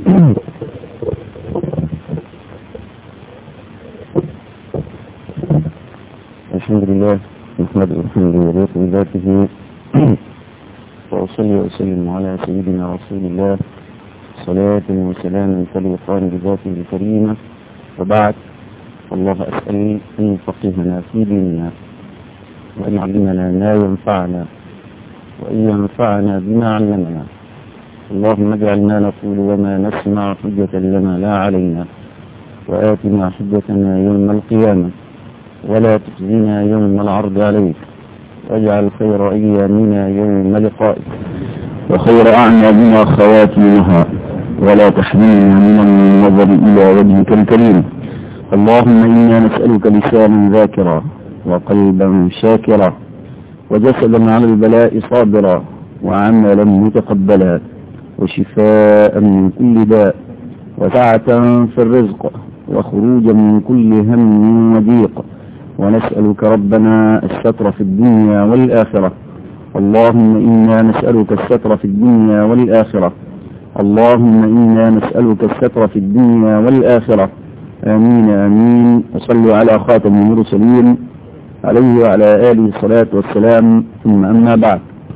الحمد لله نحمده الحمد لله بذاته وأصلي وأسلم على سيدنا رسول الله صلاة وسلاما تليقان بذاته الكريمة وبعد الله أسأل أن يفقهنا في ديننا وأن يعلمنا ما ينفعنا وأن ينفعنا بما علمنا اللهم اجعل ما نقول وما نسمع حجة لنا لا علينا وآتنا حجتنا يوم القيامة ولا تخزنا يوم العرض عليك واجعل خير أيامنا يوم لقائك وخير أعمالنا خواتيمها ولا تحملنا من النظر إلى وجهك الكريم اللهم إنا نسألك لسانا ذاكرا وقلبا شاكرا وجسدا على البلاء صابرا وعملا متقبلا وشفاء من كل داء وسعة في الرزق وخروجا من كل هم وضيق ونسألك ربنا الستر في الدنيا والآخرة اللهم إنا نسألك الستر في الدنيا والآخرة اللهم إنا نسألك الستر في الدنيا والآخرة آمين آمين وصلوا على خاتم المرسلين عليه وعلى آله الصلاة والسلام ثم أما بعد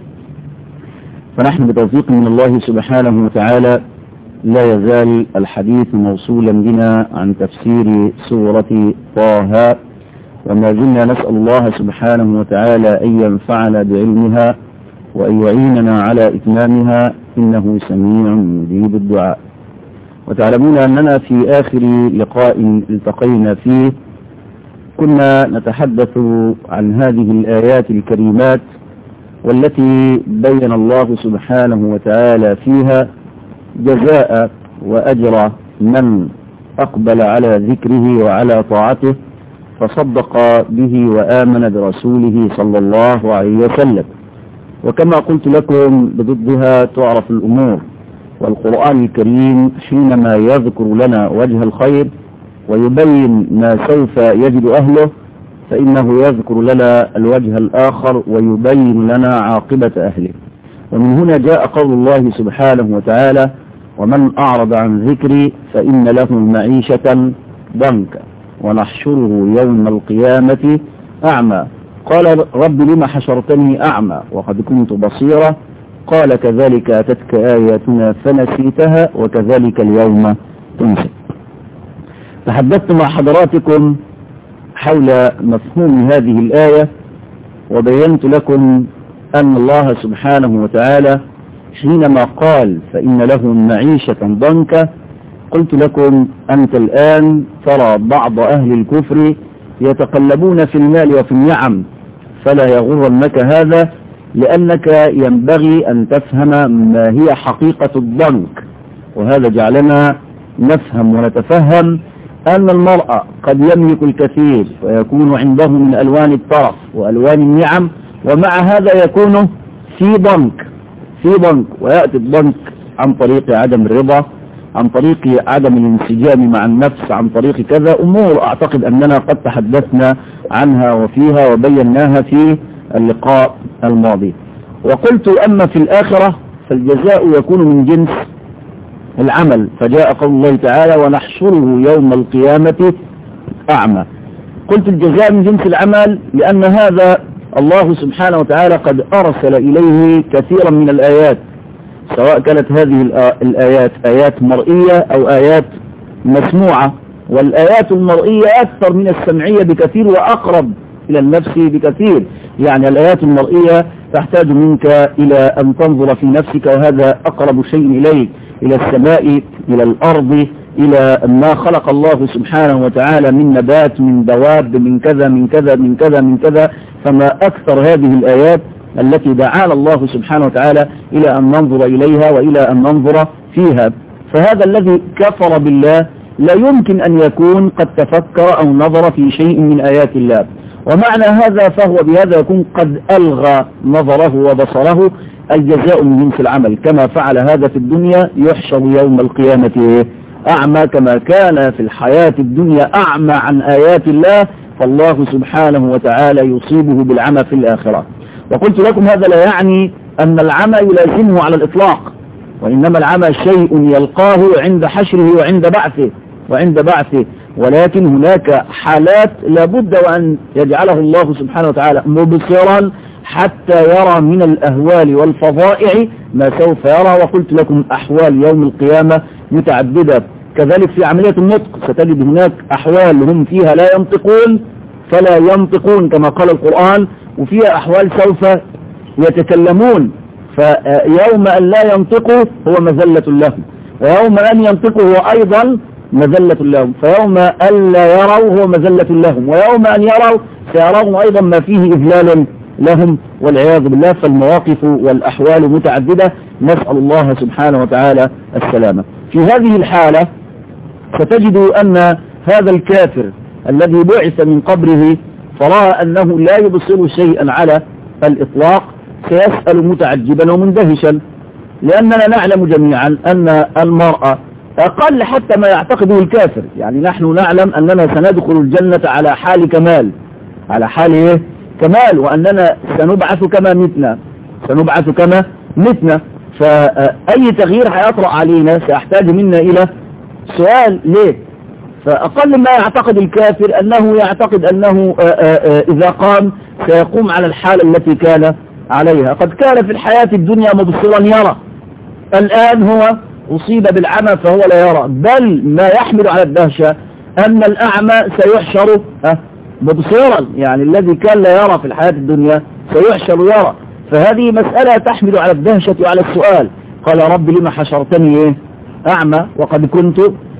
فنحن بتوفيق من الله سبحانه وتعالى لا يزال الحديث موصولا بنا عن تفسير سورة طه وما زلنا نسأل الله سبحانه وتعالى أن ينفعنا بعلمها وأن يعيننا على إتمامها إنه سميع مجيب الدعاء وتعلمون أننا في آخر لقاء التقينا فيه كنا نتحدث عن هذه الآيات الكريمات والتي بين الله سبحانه وتعالى فيها جزاء وأجر من أقبل على ذكره وعلى طاعته فصدق به وآمن برسوله صلى الله عليه وسلم وكما قلت لكم بضدها تعرف الأمور والقرآن الكريم حينما يذكر لنا وجه الخير ويبين ما سوف يجد أهله فإنه يذكر لنا الوجه الآخر ويبين لنا عاقبة أهله ومن هنا جاء قول الله سبحانه وتعالى ومن أعرض عن ذكري فإن له معيشة ضنكا ونحشره يوم القيامة أعمى قال رب لما حشرتني أعمى وقد كنت بصيرا قال كذلك أتتك آياتنا فنسيتها وكذلك اليوم تنسى تحدثت مع حضراتكم حول مفهوم هذه الآية وبينت لكم أن الله سبحانه وتعالى حينما قال فإن له معيشة ضنكا قلت لكم أنت الآن ترى بعض أهل الكفر يتقلبون في المال وفي النعم فلا يغرنك هذا لأنك ينبغي أن تفهم ما هي حقيقة الضنك وهذا جعلنا نفهم ونتفهم أن المرأة قد يملك الكثير ويكون عنده من ألوان الطرف وألوان النعم ومع هذا يكون في ضنك في ضنك ويأتي الضنك عن طريق عدم الرضا عن طريق عدم الانسجام مع النفس عن طريق كذا أمور أعتقد أننا قد تحدثنا عنها وفيها وبيناها في اللقاء الماضي وقلت أما في الآخرة فالجزاء يكون من جنس العمل فجاء قول الله تعالى ونحشره يوم القيامة أعمى قلت الجزاء من جنس العمل لأن هذا الله سبحانه وتعالى قد أرسل إليه كثيرا من الآيات سواء كانت هذه الآيات آيات مرئية أو آيات مسموعة والآيات المرئية أكثر من السمعية بكثير وأقرب إلى النفس بكثير يعني الآيات المرئية تحتاج منك إلى أن تنظر في نفسك وهذا أقرب شيء إليك إلى السماء إلى الأرض إلى ما خلق الله سبحانه وتعالى من نبات من دواب من كذا من كذا من كذا من كذا فما أكثر هذه الآيات التي دعانا الله سبحانه وتعالى إلى أن ننظر إليها وإلى أن ننظر فيها فهذا الذي كفر بالله لا يمكن أن يكون قد تفكر أو نظر في شيء من آيات الله ومعنى هذا فهو بهذا يكون قد ألغى نظره وبصره الجزاء من جنس العمل كما فعل هذا في الدنيا يحشر يوم القيامة أعمى كما كان في الحياة الدنيا أعمى عن آيات الله فالله سبحانه وتعالى يصيبه بالعمى في الآخرة وقلت لكم هذا لا يعني أن العمى يلازمه على الإطلاق وإنما العمى شيء يلقاه عند حشره وعند بعثه وعند بعثه ولكن هناك حالات لابد وأن يجعله الله سبحانه وتعالى مبصرا حتى يرى من الأهوال والفظائع ما سوف يرى وقلت لكم أحوال يوم القيامة متعددة كذلك في عملية النطق ستجد هناك أحوال هم فيها لا ينطقون فلا ينطقون كما قال القرآن وفيها أحوال سوف يتكلمون فيوم أن لا ينطقوا هو مذلة لهم ويوم أن ينطقوا هو أيضا مذلة لهم فيوم أن لا يروا هو مذلة لهم ويوم أن يروا سيرون أيضا ما فيه إذلال لهم والعياذ بالله فالمواقف والأحوال متعددة نسأل الله سبحانه وتعالى السلامة في هذه الحالة ستجد أن هذا الكافر الذي بعث من قبره فرأى أنه لا يبصر شيئا على الإطلاق سيسأل متعجبا ومندهشا لأننا نعلم جميعا أن المرأة أقل حتى ما يعتقده الكافر يعني نحن نعلم أننا سندخل الجنة على حال كمال على حال إيه؟ كمال وأننا سنبعث كما متنا سنبعث كما متنا فأي تغيير هيطرأ علينا سيحتاج منا إلى سؤال ليه فأقل ما يعتقد الكافر أنه يعتقد أنه آآ آآ إذا قام سيقوم على الحالة التي كان عليها قد كان في الحياة الدنيا مبصرا يرى الآن هو أصيب بالعمى فهو لا يرى بل ما يحمل على الدهشة أن الأعمى سيحشر مبصرا يعني الذي كان لا يرى في الحياة الدنيا سيحشر يرى فهذه مسألة تحمل على الدهشة وعلى السؤال قال رب لما حشرتني إيه أعمى وقد كنت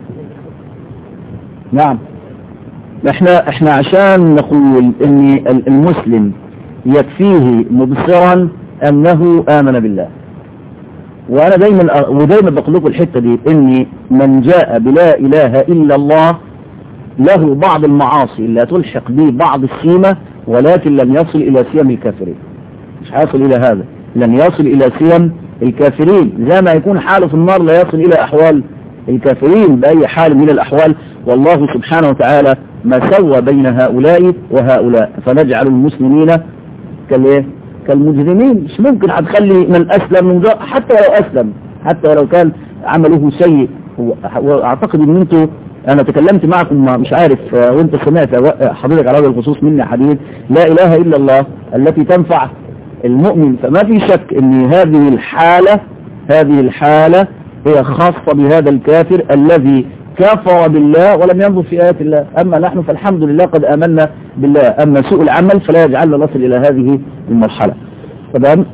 نعم احنا احنا عشان نقول ان المسلم يكفيه مبصرا انه امن بالله وانا دايما ودايما بقول لكم الحته دي ان من جاء بلا اله الا الله له بعض المعاصي اللي تلحق به بعض السيمه ولكن لن يصل الى سيم الكافرين مش هيصل الى هذا لن يصل الى سيم الكافرين زي ما يكون حاله في النار لا يصل الى احوال الكافرين بأي حال من الأحوال والله سبحانه وتعالى ما سوى بين هؤلاء وهؤلاء فنجعل المسلمين كالايه كالمجرمين مش ممكن هتخلي من أسلم من حتى لو أسلم حتى لو كان عمله سيء واعتقد ان انتوا انا تكلمت معكم مش عارف وانت سمعت حضرتك على هذا الخصوص مني حديث لا اله الا الله التي تنفع المؤمن فما في شك ان هذه الحالة هذه الحالة هي خاصة بهذا الكافر الذي كفر بالله ولم ينظر في آيات الله أما نحن فالحمد لله قد آمنا بالله أما سوء العمل فلا يجعلنا نصل إلى هذه المرحلة تمام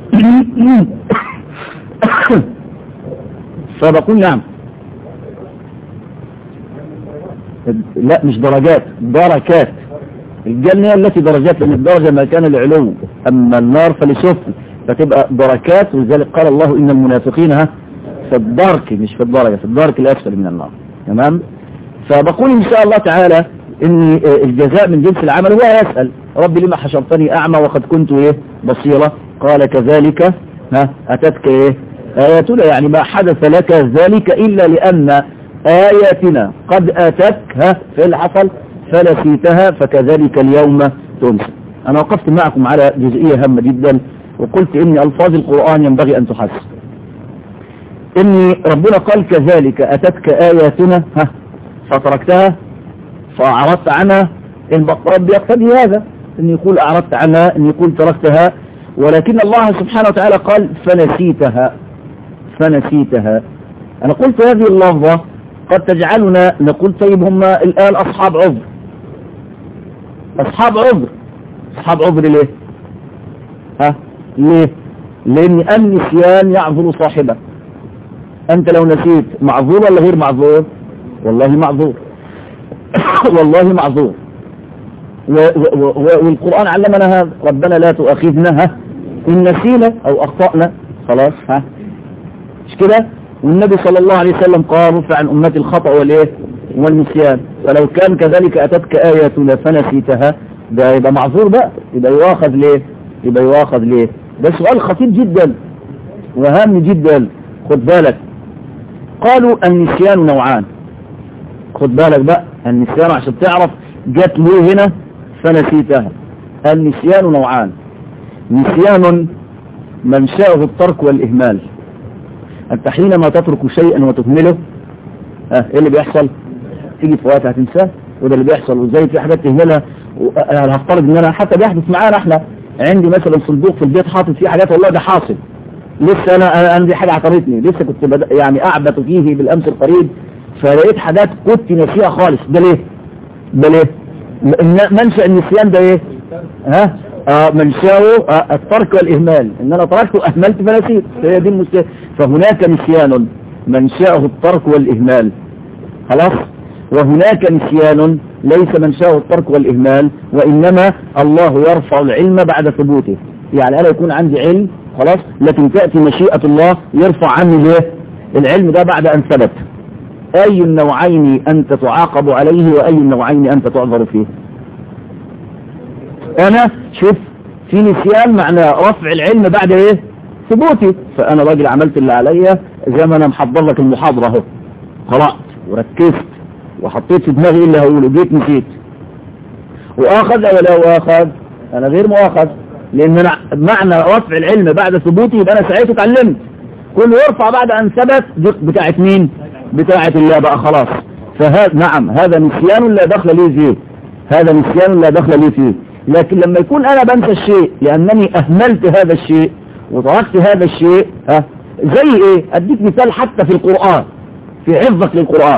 فبقول نعم لا مش درجات دركات الجنة التي درجات لأن الدرجة ما كان العلو أما النار فلسفل فتبقى دركات ولذلك قال الله إن المنافقين ها في الدرك مش في الدرجة في الدرك الأسفل من النار تمام فبقول إن شاء الله تعالى إن الجزاء من جنس العمل هو يسأل ربي لما حشرتني أعمى وقد كنت إيه بصيرة قال كذلك ها أتتك إيه آياتنا يعني ما حدث لك ذلك إلا لأن آياتنا قد أتتك ها في الحصل فنسيتها فكذلك اليوم تنسى أنا وقفت معكم على جزئية هامة جدا وقلت إن ألفاظ القرآن ينبغي أن تحس إن ربنا قال كذلك أتتك آياتنا ها فتركتها فأعرضت عنها رب يقتضي هذا أن يقول أعرضت عنها أن يقول تركتها ولكن الله سبحانه وتعالى قال فنسيتها فنسيتها أنا قلت هذه اللفظة قد تجعلنا نقول طيب هم الآن أصحاب عذر أصحاب عذر أصحاب عذر ليه ها ليه لأن النسيان يعذر صاحبه أنت لو نسيت معذور ولا غير معذور والله معذور والله معذور والقرآن علمنا هذا ربنا لا تؤاخذنا إن نسينا أو أخطأنا خلاص ها مش كده والنبي صلى الله عليه وسلم قال رفع عن أمتي الخطأ والإيه والنسيان فلو كان كذلك أتتك آياتنا فنسيتها ده يبقى معذور بقى يبقى يواخذ ليه يبقى يواخذ ليه ده سؤال خطير جدا وهام جدا خد بالك قالوا النسيان نوعان خد بالك بقى النسيان عشان تعرف جت ليه هنا فنسيتها النسيان نوعان نسيان منشأه الترك والإهمال انت حينما تترك شيئا وتهمله ها ايه اللي بيحصل تيجي في وقت هتنساه وده اللي بيحصل وازاي في حاجات تهملها انا هفترض ان انا حتى بيحدث معانا احنا عندي مثلا صندوق في البيت حاطط فيه حاجات والله ده حاصل لسه انا انا عندي حاجه عطرتني لسه كنت بدأ يعني اعبث فيه بالامس القريب فلقيت حاجات كنت ناسيها خالص ده ليه ده ليه م- منشأ النسيان ده ايه ها آه منشأه آه الترك والإهمال إن أنا تركت وأهملت فنسيت هي دي المشكلة فهناك نسيان منشأه الترك والإهمال خلاص وهناك نسيان ليس منشأه الترك والإهمال وإنما الله يرفع العلم بعد ثبوته يعني أنا يكون عندي علم خلاص لكن تأتي مشيئة الله يرفع عني ليه العلم ده بعد أن ثبت أي النوعين أنت تعاقب عليه وأي النوعين أنت تعذر فيه أنا شوف في نسيان معنى رفع العلم بعد إيه ثبوتي فأنا راجل عملت اللي عليا زي ما أنا محضر لك المحاضرة اهو قرأت وركزت وحطيت في دماغي اللي هقوله جيت نسيت وآخذ ولا وآخذ أنا غير مؤاخذ لأن أنا معنى رفع العلم بعد ثبوتي يبقى أنا ساعتها اتعلمت كله يرفع بعد أن ثبت دي بتاعت مين بتاعت الله بقى خلاص فهذا نعم هذا نسيان لا دخل لي فيه هذا نسيان لا دخل لي فيه لكن لما يكون أنا بنسى الشيء لأنني أهملت هذا الشيء وتركت هذا الشيء ها زي إيه أديك مثال حتى في القرآن في حفظك للقرآن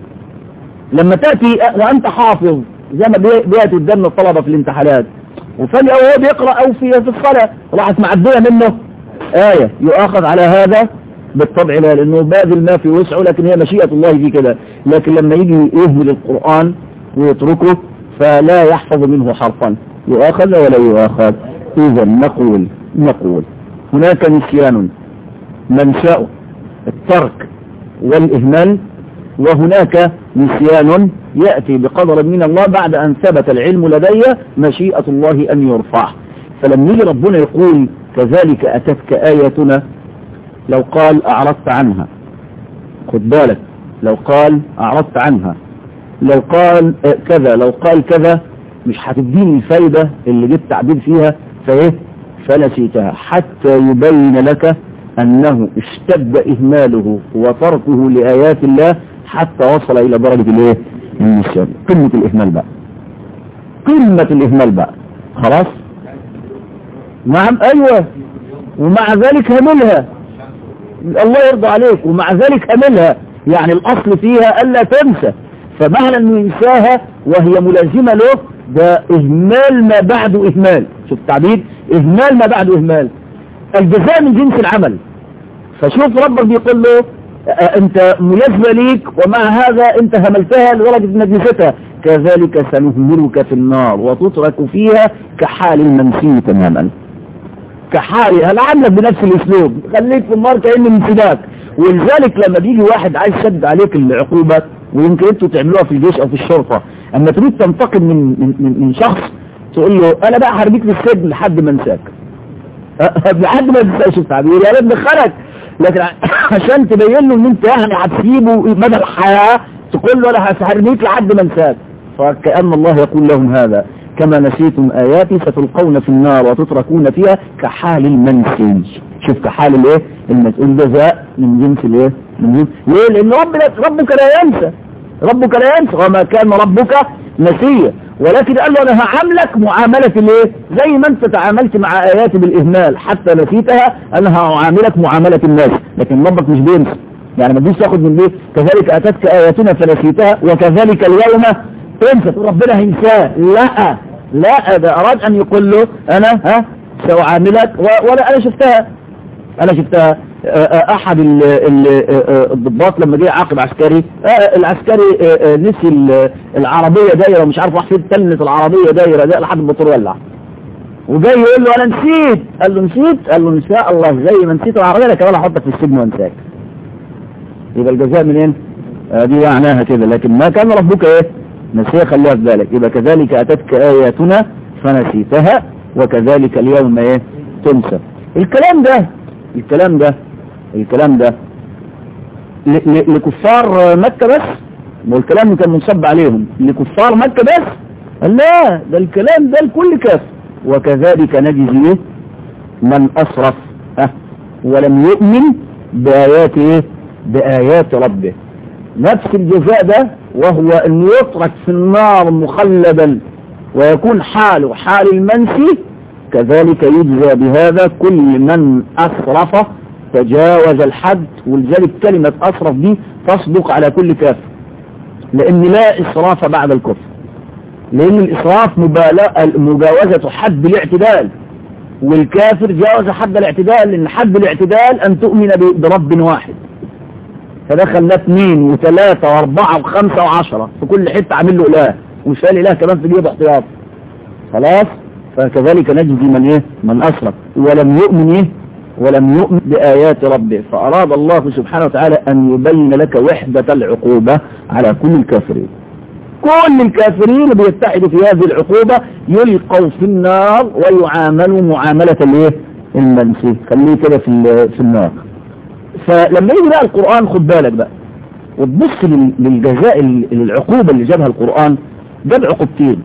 لما تأتي وأنت حافظ زي ما بيأتي قدامنا الطلبة في الامتحانات وفجأة وهو بيقرأ أو في في الصلاة راحت معدية منه آية يؤاخذ على هذا بالطبع لا لأنه باذل ما في وسعه لكن هي مشيئة الله في كده لكن لما يجي يهمل القرآن ويتركه فلا يحفظ منه حرفا يؤاخذ ولا يؤاخذ إذا نقول نقول هناك نسيان منشأ الترك والإهمال وهناك نسيان يأتي بقدر من الله بعد أن ثبت العلم لدي مشيئة الله أن يرفع فلما يجي ربنا يقول كذلك أتتك آياتنا لو قال أعرضت عنها خد بالك لو قال أعرضت عنها لو قال كذا لو قال كذا مش هتديني الفايدة اللي جبت تعبير فيها فايه فنسيتها حتى يبين لك أنه اشتد إهماله وتركه لآيات الله حتى وصل إلى درجة الايه النسيان قمة الإهمال بقى قمة الإهمال بقى خلاص نعم أيوة ومع ذلك هملها الله يرضى عليك ومع ذلك هملها يعني الأصل فيها ألا تنسى فمعنى أنه ينساها وهي ملازمة له ده إهمال ما بعده إهمال شوف التعبير إهمال ما بعده إهمال الجزاء من جنس العمل فشوف ربك بيقول له انت ملازمة ليك ومع هذا انت هملتها لدرجة انك نسيتها كذلك سنهملك في النار وتترك فيها كحال المنسي تماما كحال انا عاملك بنفس الاسلوب خليك في النار كأني نسيناك ولذلك لما بيجي واحد عايز يشد عليك العقوبة ويمكن انتوا تعملوها في الجيش او في الشرطة اما تريد تنتقم من, من, من شخص تقول له انا بقى هرميك في السجن لحد ما انساك لحد ما تنساش التعبير يا رب دخلك لكن عشان تبين له ان انت يعني هتسيبه مدى الحياة تقول له انا هرميك لحد ما انساك فكأن الله يقول لهم هذا كما نسيتم آياتي ستلقون في النار وتتركون فيها كحال المنسي شوف كحال الايه المسؤول جزاء من جنس الايه من جنس ليه لان ربنا ربك لا ينسى ربك لا ينسى وما كان ربك نسيا ولكن قال له انا هعاملك معاملة الايه زي ما انت تعاملت مع اياتي بالاهمال حتى نسيتها انا هعاملك معاملة الناس لكن ربك مش بينسى يعني ما تجيش تاخد من دي كذلك اتتك اياتنا فنسيتها وكذلك اليوم تنسى ربنا هينساه لا لا ده اراد ان يقول له انا ها ساعاملك ولا انا شفتها انا شفتها احد الضباط لما جه عاقب عسكري العسكري نسي العربية دايرة ومش عارف راح فين تلت العربية دايرة ده لحد الموتور ولع وجاي يقول له انا نسيت قال له نسيت قال له ان شاء الله زي ما نسيت العربية انا كمان هحطك في السجن وانساك يبقى الجزاء منين دي معناها كده لكن ما كان ربك ايه نسيه خليها في بالك يبقى كذلك اتتك اياتنا فنسيتها وكذلك اليوم ايه تنسى الكلام ده الكلام ده الكلام ده لكفار مكة بس ما الكلام كان منصب عليهم لكفار مكة بس لا ده الكلام ده لكل كافر وكذلك نجزي من أسرف أه ولم يؤمن بآيات إيه؟ بآيات ربه نفس الجزاء ده وهو أن يترك في النار مخلدا ويكون حاله حال المنسي كذلك يجزى بهذا كل من أسرف تجاوز الحد ولذلك كلمة أسرف دي تصدق على كل كافر لأن لا إسراف بعد الكفر لأن الإسراف مجاوزة حد الاعتدال والكافر جاوز حد الاعتدال لأن حد الاعتدال أن تؤمن برب واحد فده خلاه اثنين وثلاثة واربعة وخمسة وعشرة في كل حتة عامل له إله ومش قال إله كمان في جيب احتياط خلاص فكذلك نجزي من إيه من أسرف ولم يؤمن إيه ولم يؤمن بآيات ربه فأراد الله سبحانه وتعالى أن يبين لك وحدة العقوبة على كل الكافرين كل الكافرين بيتحدوا في هذه العقوبة يلقوا في النار ويعاملوا معاملة الايه المنسي خليه كده في في النار فلما يجي بقى القرآن خد بالك بقى وتبص للجزاء العقوبة اللي جابها القرآن جاب عقوبتين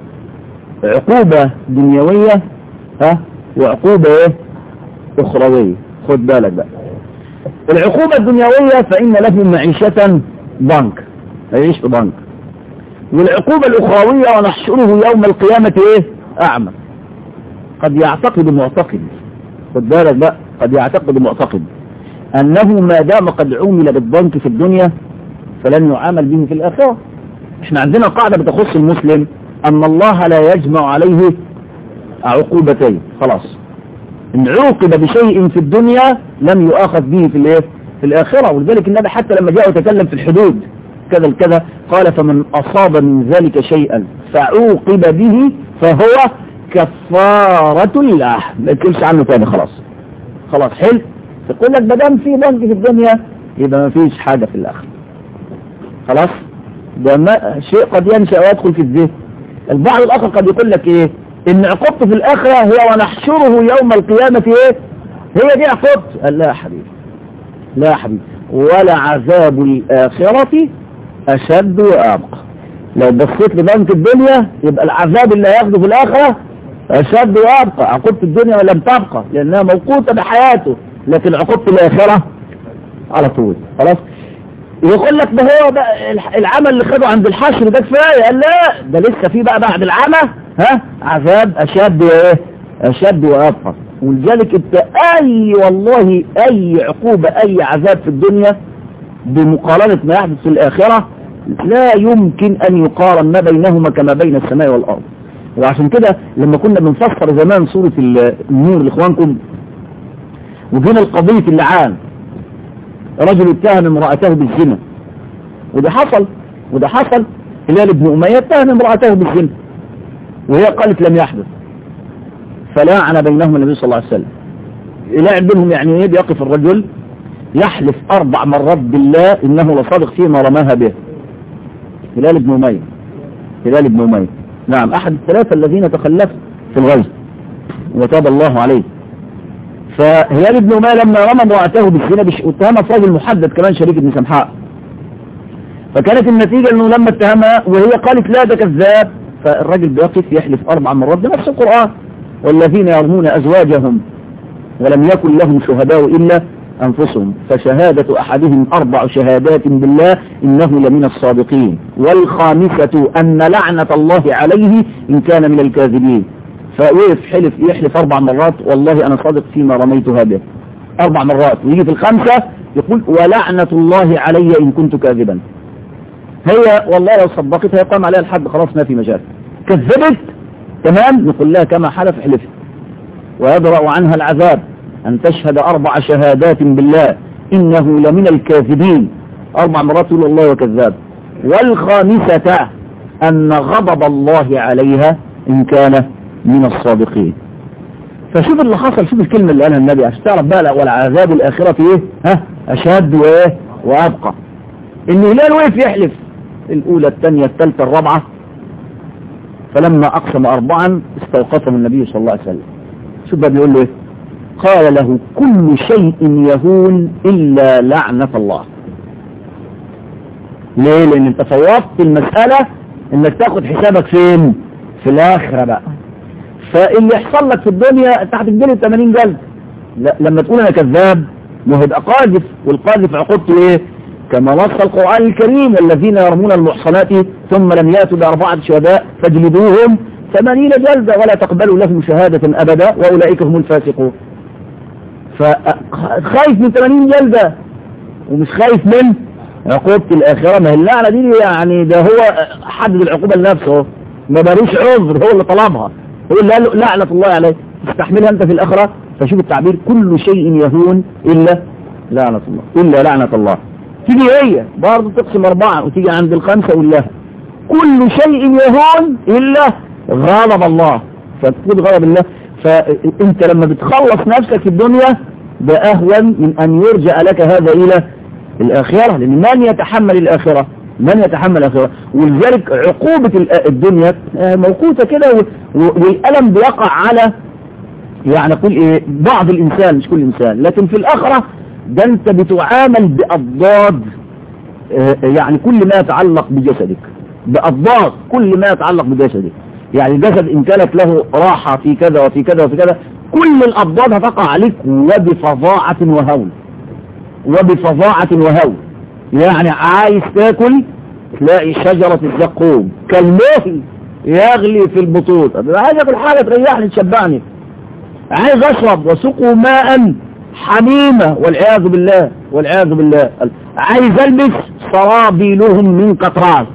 عقوبة دنيوية ها وعقوبة ايه اخروية خد بالك بقى العقوبة الدنيوية فإن لهم معيشة بنك هيعيش في بنك والعقوبة الأخروية ونحشره يوم القيامة إيه أعمى قد يعتقد معتقد خد بالك بقى قد يعتقد معتقد أنه ما دام قد عمل بالضنك في الدنيا فلن يعامل به في الآخرة احنا عندنا قاعدة بتخص المسلم أن الله لا يجمع عليه عقوبتين خلاص إن عوقب بشيء في الدنيا لم يؤاخذ به في الايه في الآخرة ولذلك النبي حتى لما جاء يتكلم في الحدود كذا الكذا قال فمن أصاب من ذلك شيئا فعوقب به فهو كفارة الله ما يتكلمش عنه تاني خلاص خلاص حلو تقول لك بدام في بنك في الدنيا يبقى ما فيش حاجة في الآخرة خلاص ده ما شيء قد ينشأ ويدخل في الذهن البعض الآخر قد يقول لك ايه ان عقوبته في الآخرة هي ونحشره يوم القيامة ايه هي دي عقوبته قال لا يا حبيبي لا يا حبيبي ولا عذاب الآخرة أشد وأبقى لو بصيت لبنك الدنيا يبقى العذاب اللي هياخده في الآخرة أشد وأبقى عقوبة الدنيا لم تبقى لأنها موقوتة بحياته لكن عقوبة الآخرة على طول خلاص يقول لك ده هو بقى العمل اللي خده عند الحشر ده كفايه قال لا ده لسه في بقى بعد العمى ها عذاب اشد وايه اشد وابقى ولذلك انت اي والله اي عقوبة اي عذاب في الدنيا بمقارنة ما يحدث في الاخرة لا يمكن ان يقارن ما بينهما كما بين السماء والارض وعشان كده لما كنا بنفسر زمان سورة النور لاخوانكم وجينا القضية اللعان رجل اتهم امرأته بالزنا وده حصل وده حصل هلال بن أمية اتهم امرأته بالزنا وهي قالت لم يحدث فلاعن بينهم النبي صلى الله عليه وسلم يلاعب بينهم يعني ايه بيقف الرجل يحلف أربع مرات بالله إنه لصادق فيما رماها به هلال بن أمية هلال بن أمية نعم أحد الثلاثة الذين تخلفوا في الغزو وتاب الله عليه فهلال بن أمية لما رمى امرأته بالزنا واتهمها في راجل محدد كمان شريك ابن سمحاء فكانت النتيجة انه لما اتهمها وهي قالت لا ده كذاب فالراجل بيقف يحلف اربع مرات بنفس القرآن والذين يرمون ازواجهم ولم يكن لهم شهداء الا انفسهم فشهادة احدهم اربع شهادات بالله انه لمن الصادقين والخامسة ان لعنة الله عليه ان كان من الكاذبين فوقف حلف يحلف اربع مرات والله انا صادق فيما رميتها به اربع مرات ويجي في الخامسة يقول ولعنة الله علي ان كنت كاذبا هي والله لو صدقت هيقام عليها الحد خلاص ما في مجال كذبت تمام نقول لها كما حلف احلفي ويدرأ عنها العذاب أن تشهد أربع شهادات بالله إنه لمن الكاذبين أربع مرات تقول الله وكذاب والخامسة أن غضب الله عليها إن كان من الصادقين فشوف اللي حصل شوف الكلمة اللي قالها النبي عشان تعرف بقى والعذاب الآخرة إيه ها أشد وإيه وأبقى إن هلال وقف يحلف الأولى الثانية الثالثة الرابعة فلما أقسم أربعا استوقفهم النبي صلى الله عليه وسلم شوف بقى بيقول له إيه قال له كل شيء يهون إلا لعنة الله ليه لأن انت فوضت المسألة انك تاخد حسابك فين في الآخرة بقى فاللي يحصل لك في الدنيا انت هتجدلي 80 جلد لما تقول انا كذاب ما هو يبقى قاذف والقاذف عقوبته ايه كما نص القرآن الكريم الذين يرمون المحصنات ثم لم يأتوا بأربعة شهداء فاجلدوهم ثمانين جلدة ولا تقبلوا لهم شهادة أبدا وأولئك هم الفاسقون فخايف من 80 جلدة ومش خايف من عقوبة الآخرة ما هي اللعنة دي يعني ده هو حدد العقوبة لنفسه ما بلوش عذر هو اللي طلبها هو اللي قال له لعنة الله عليه تستحملها أنت في الآخرة فشوف التعبير كل شيء يهون إلا لعنة الله إلا لعنة الله تيجي هي برضه تقسم أربعة وتيجي عند الخمسة ولا كل شيء يهون إلا غضب الله فتقول غضب الله فأنت لما بتخلص نفسك في الدنيا ده أهون من أن يرجع لك هذا إلى الآخرة لأن من يتحمل الآخرة من يتحمل الآخرة ولذلك عقوبة الدنيا موقوتة كده والألم بيقع على يعني قول إيه بعض الإنسان مش كل إنسان لكن في الآخرة ده أنت بتعامل بأضداد يعني كل ما يتعلق بجسدك بأضداد كل ما يتعلق بجسدك يعني الجسد إن كانت له راحة في كذا وفي كذا وفي كذا كل الأضداد هتقع عليك وبفظاعة وهول وبفظاعة وهول يعني عايز تاكل تلاقي شجرة الزقوم كالمهل يغلي في البطوط عايز اكل حاجة تريحني تشبعني عايز اشرب وسقوا ماء حميمة والعياذ بالله والعياذ بالله عايز البس سرابيلهم من قطران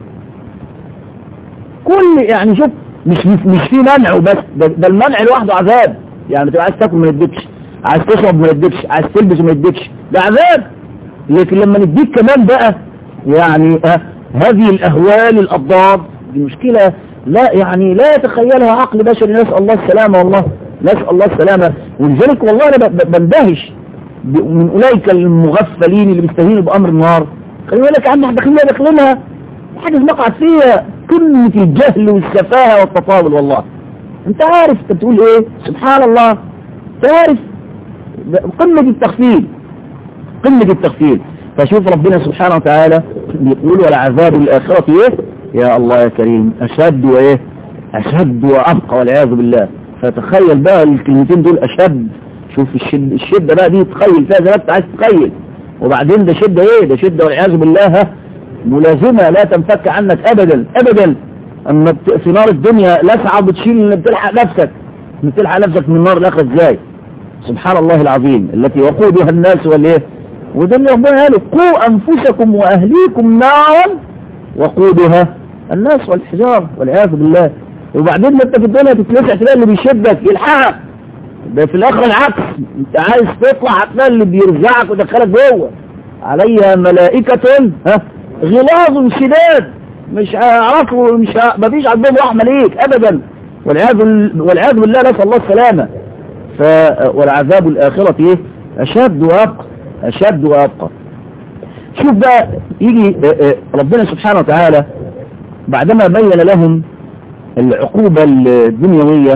كل يعني شوف مش مش في منع وبس ده المنع لوحده عذاب يعني تبقى عايز تاكل ما يديكش عايز تشرب ما يديكش عايز تلبس ما يديكش ده عذاب لكن لما نديك كمان بقى يعني آه هذه الاهوال الاضداد دي مشكلة لا يعني لا يتخيلها عقل بشري نسأل الله السلامة والله نسأل الله السلامة ولذلك والله انا بندهش من اولئك المغفلين اللي بيستهينوا بامر النار خلي بالك يا عم احنا داخلين داخلينها حاجة نقعد فيها قمة الجهل والسفاهة والتطاول والله انت عارف انت بتقول ايه سبحان الله تعرف قمة التخفيل قمة التخفيل فشوف ربنا سبحانه وتعالى بيقول والعذاب الآخرة ايه يا الله يا كريم أشد وإيه أشد وأبقى والعياذ بالله فتخيل بقى الكلمتين دول أشد شوف الشد الشدة بقى دي تخيل فيها زي ما انت عايز تخيل وبعدين ده شدة ايه ده شدة والعياذ بالله ملازمة لا تنفك عنك أبدا أبدا أما في نار الدنيا لسعة بتشيل بتلحق نفسك بتلحق نفسك من النار الآخرة ازاي سبحان الله العظيم التي وقودها الناس والايه وده اللي ربنا قاله قوا أنفسكم وأهليكم نارا وقودها الناس والحجار والعياذ بالله وبعدين انت في الدنيا تتلسع تلاقي اللي بيشدك يلحقك ده في الاخر العكس انت عايز تطلع هتلاقي اللي بيرزعك ويدخلك جوه عليها ملائكة ها غلاظ شداد مش هيعرفوا مش ه... مفيش عندهم رحمة ليك ابدا والعياذ والعياذ بالله نسأل الله السلامة ف... والعذاب الآخرة ايه أشد وأبقى أشد وأبقى شوف بقى يجي ربنا سبحانه وتعالى بعدما بين لهم العقوبة الدنيوية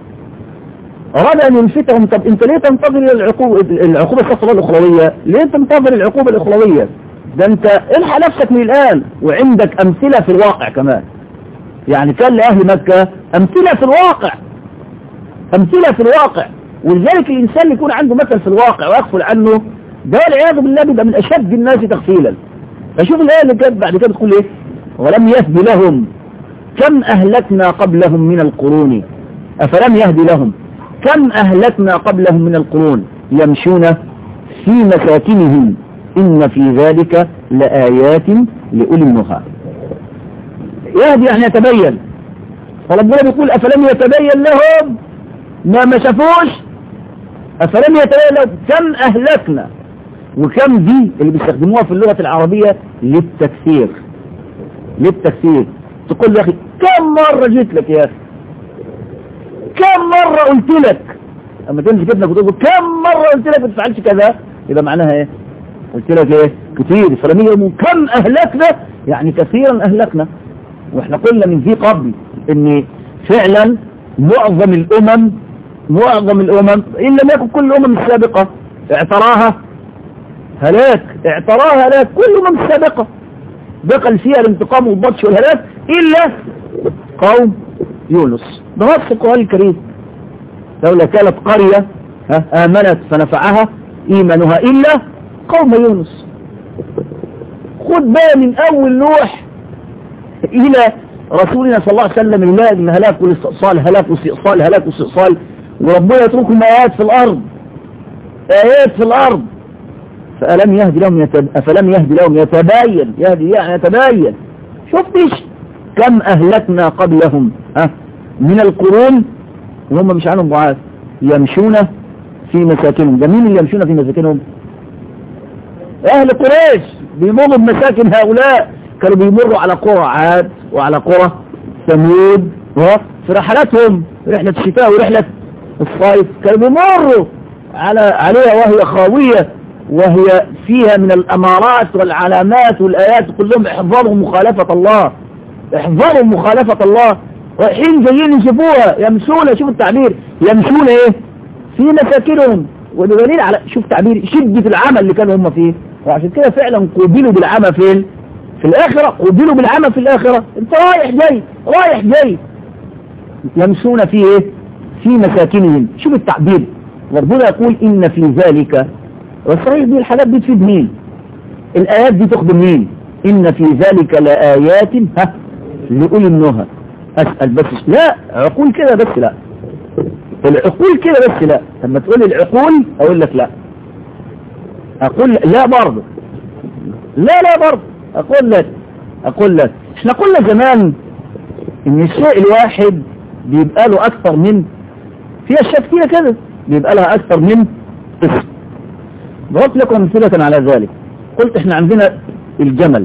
أراد أن يلفتهم طب أنت ليه تنتظر العقوبة العقوبة الصفة الأخروية ليه تنتظر العقوبة الأخروية ده أنت الحق نفسك من الآن وعندك أمثلة في الواقع كمان يعني كان لأهل مكة أمثلة في الواقع أمثلة في الواقع ولذلك الإنسان يكون عنده مثل في الواقع ويغفل عنه ده والعياذ بالله بيبقى من أشد الناس تغفيلا فشوف الآية اللي كانت بعد كده بتقول إيه ولم يهد لهم كم أهلكنا قبلهم من القرون أفلم يهد لهم كم أهلكنا قبلهم من القرون يمشون في مساكنهم إن في ذلك لآيات لأولي النهى يهدي يعني يتبين فربنا بيقول أفلم يتبين لهم ما ما شافوش أفلم يتبين لهم كم أهلكنا وكم دي اللي بيستخدموها في اللغة العربية للتكثير للتكثير تقول يا أخي كم مرة جيت لك يا أخي كم مرة قلت لك اما تمسك ابنك وتقول كم مرة قلت لك ما تفعلش كذا يبقى معناها ايه قلت لك ايه كتير فلمية كم اهلكنا يعني كثيرا اهلكنا واحنا قلنا من ذي قبل ان فعلا معظم الامم معظم الامم ان لم يكن كل الامم السابقة اعتراها هلاك اعتراها هلاك كل الامم السابقة دخل فيها الانتقام والبطش والهلاك الا قوم يونس بنص القرآن الكريم لولا كانت قرية آمنت فنفعها إيمانها إلا قوم يونس خد بقى من أول نوح إلى رسولنا صلى الله عليه وسلم يلاقي من هلاك والاستئصال هلاك واستئصال هلاك واستئصال وربنا يتركهم آيات في الأرض آيات في الأرض فألم يهدي لهم يتب... أفلم يهدي لهم يتباين يهدي يعني يتباين شفتش كم أهلكنا قبلهم أه؟ من القرون وهم مش عنهم بعاد يمشون في مساكنهم ده مين اللي يمشون في مساكنهم أهل قريش بيمروا بمساكن هؤلاء كانوا بيمروا على قرى عاد وعلى قرى ثمود في رحلاتهم رحلة الشتاء ورحلة الصيف كانوا بيمروا على عليها وهي خاوية وهي فيها من الأمارات والعلامات والآيات كلهم احذروا مخالفة الله احذروا مخالفة الله رايحين جايين يشوفوها يمشون شوف التعبير يمشون ايه في مساكنهم ودليل على شوف تعبير شدة العمل اللي كانوا هم فيه وعشان كده فعلا قوبلوا بالعمى فين في الآخرة قوبلوا بالعمى في الآخرة انت رايح جاي رايح جاي يمشون في ايه في مساكنهم شوف التعبير ربنا يقول إن في ذلك والصحيح دي الحاجات دي تفيد مين الآيات دي تخدم مين إن في ذلك لآيات ها لأولي النهى أسأل بس لا عقول كده بس لا العقول كده بس لا لما تقول العقول أقول لك لا أقول لا برضه لا لا برضه أقول لك أقول لك احنا قلنا زمان إن الشيء الواحد بيبقى له أكثر من في أشياء كتيرة كده بيبقى لها أكثر من قسم ضربت لكم أمثلة على ذلك قلت احنا عندنا الجمل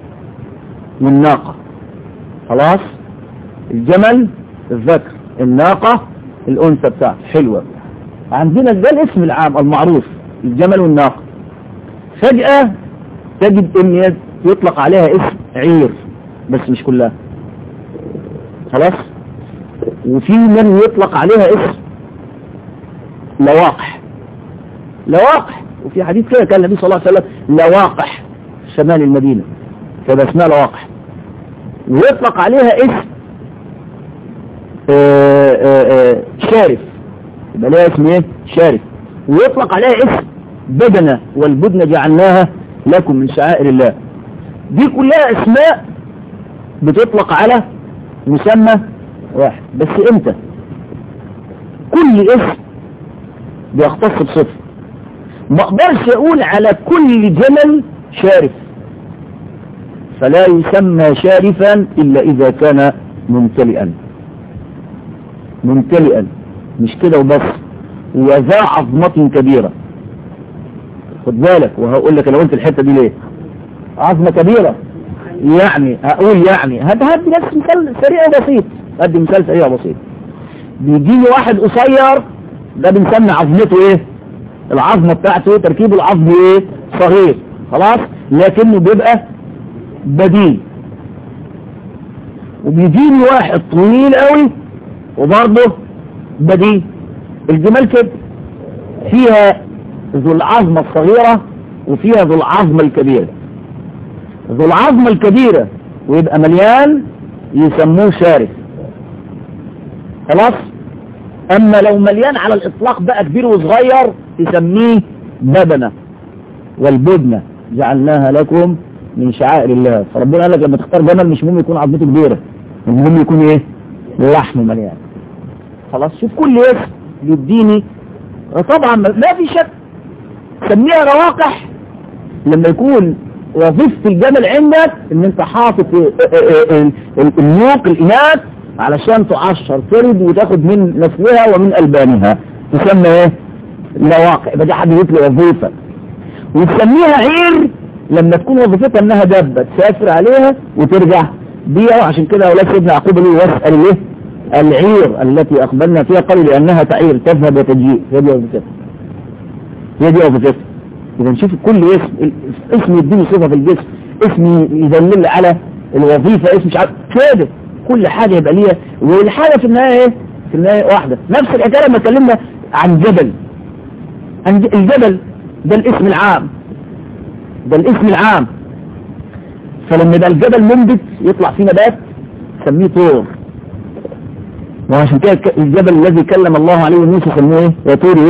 والناقة خلاص الجمل الذكر الناقة الأنثى بتاعته حلوة عندنا ده الاسم العام المعروف الجمل والناقة فجأة تجد ان يطلق عليها اسم عير بس مش كلها خلاص وفي من يطلق عليها اسم لواقح لواقح وفي حديث كده كان النبي صلى الله عليه وسلم لواقح شمال المدينة فده اسمها لواقح ويطلق عليها اسم آآ آآ شارف يبقى لها اسم ايه شارف ويطلق عليها اسم بدنة والبدنة جعلناها لكم من شعائر الله دي كلها اسماء بتطلق على مسمى واحد بس امتى كل اسم بيختص بصفة ما اقدرش اقول على كل جمل شارف فلا يسمى شارفا الا اذا كان ممتلئا ممتلئا مش كده وبس وذا عظمة كبيرة خد بالك وهقول لك لو انت الحتة دي ليه عظمة كبيرة يعني هقول يعني هدي نفس مثال سريع وبسيط هدي مثال سريع وبسيط بيجيني واحد قصير ده بنسمي عظمته ايه العظمة بتاعته تركيب العظم ايه صغير خلاص لكنه بيبقى بديل وبيجيني واحد طويل قوي وبرضه بديل الجمال كده فيها ذو العظمة الصغيرة وفيها ذو العظمة الكبيرة ذو العظمة الكبيرة ويبقى مليان يسموه شارف خلاص اما لو مليان على الاطلاق بقى كبير وصغير تسميه بدنة والبدنة جعلناها لكم من شعائر الله فربنا قال لك لما تختار جمل مش مهم يكون عظمته كبيرة المهم يكون ايه لحمه مليان خلاص شوف كل اسم يديني طبعا ما في شك سميها رواقح لما يكون وظيفة الجمل عندك ان انت حاطط النوق الاناث علشان تعشر ترد وتاخد من نسلها ومن البانها تسمى ايه لواقع يبقى دي حددت له وظيفة وتسميها عير لما تكون وظيفتها انها دابة تسافر عليها وترجع بيها وعشان كده اولاد سيدنا يعقوب ليه واسأل ايه العير التي اقبلنا فيها قالوا لانها تعير تذهب وتجيء هي دي وظيفتها هي دي وظيفتها اذا نشوف كل اسم اسم يديني صفة في الجسم اسم يدلل على الوظيفة اسم مش عارف كده كل حاجة يبقى ليها والحاجة في النهاية ايه في النهاية واحدة نفس الحكاية لما اتكلمنا عن جبل عن الجبل ده الاسم العام ده الاسم العام فلما يبقى الجبل منبت يطلع فيه نبات سميه طور وعشان كده الجبل الذي كلم الله عليه موسى سموه ايه يا طور ايه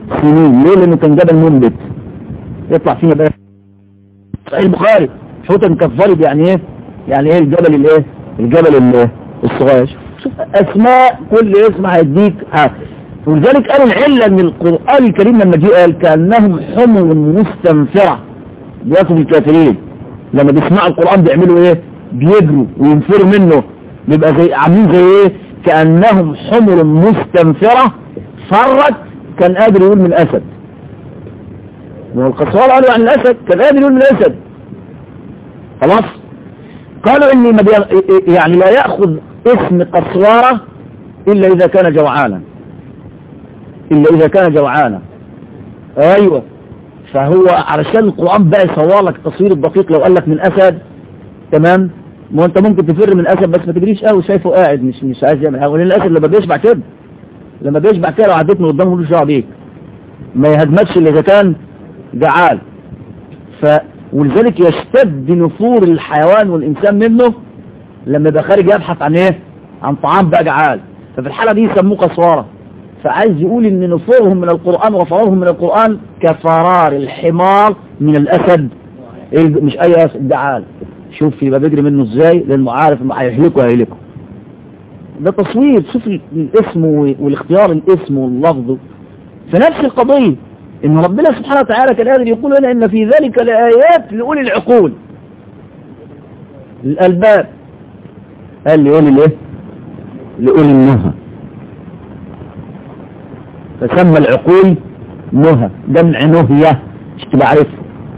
سنين ليه لانه كان جبل منبت يطلع فيها بقى صحيح البخاري حوتا كالظلب يعني ايه يعني ايه الجبل الايه الجبل الايه الصغير شوف اسماء كل اسم هيديك حاجه ولذلك قال العلة ان القرآن الكريم لما جه قال كأنهم حمر مستنفرة بيصف الكافرين لما بيسمعوا القرآن بيعملوا ايه بيجروا وينفروا منه بيبقى زي عاملين زي ايه كأنهم حمر مستنفرة فرت كان قادر يقول من الأسد والقصوار قالوا عن الأسد كان قادر يقول من الأسد خلاص قالوا اني ما بي... يعني لا يأخذ اسم قصوارة إلا إذا كان جوعانا إلا إذا كان جوعانا أيوة فهو علشان القرآن بقى يصور لك التصوير الدقيق لو قال لك من أسد تمام ما انت ممكن تفر من الأسد بس ما تجريش قوي شايفه قاعد مش مش عايز يعمل حاجة لأن الأسد لما بيشبع كده لما بيشبع كده لو عديت من قدامه ملوش دعوه بيك ما يهدمكش إلا إذا كان جعان ف ولذلك يشتد نفور الحيوان والإنسان منه لما يبقى خارج يبحث عن ايه عن طعام بقى جعان ففي الحالة دي يسموه قسوارة فعايز يقول ان نفورهم من القرآن وفرارهم من القرآن كفرار الحمار من الأسد مش أي أسد جعان شوف يبقى بيجري منه ازاي لأنه عارف انه هيهلكه هيهلكه ده تصوير شوف الاسم والاختيار الاسم واللفظ فنفس القضية ان ربنا سبحانه وتعالى كان قادر يقول لنا ان في ذلك لآيات لأولي العقول الألباب قال لي قولي ليه لأولي النهى فسمى العقول نهى جمع نهية مش تبقى عارف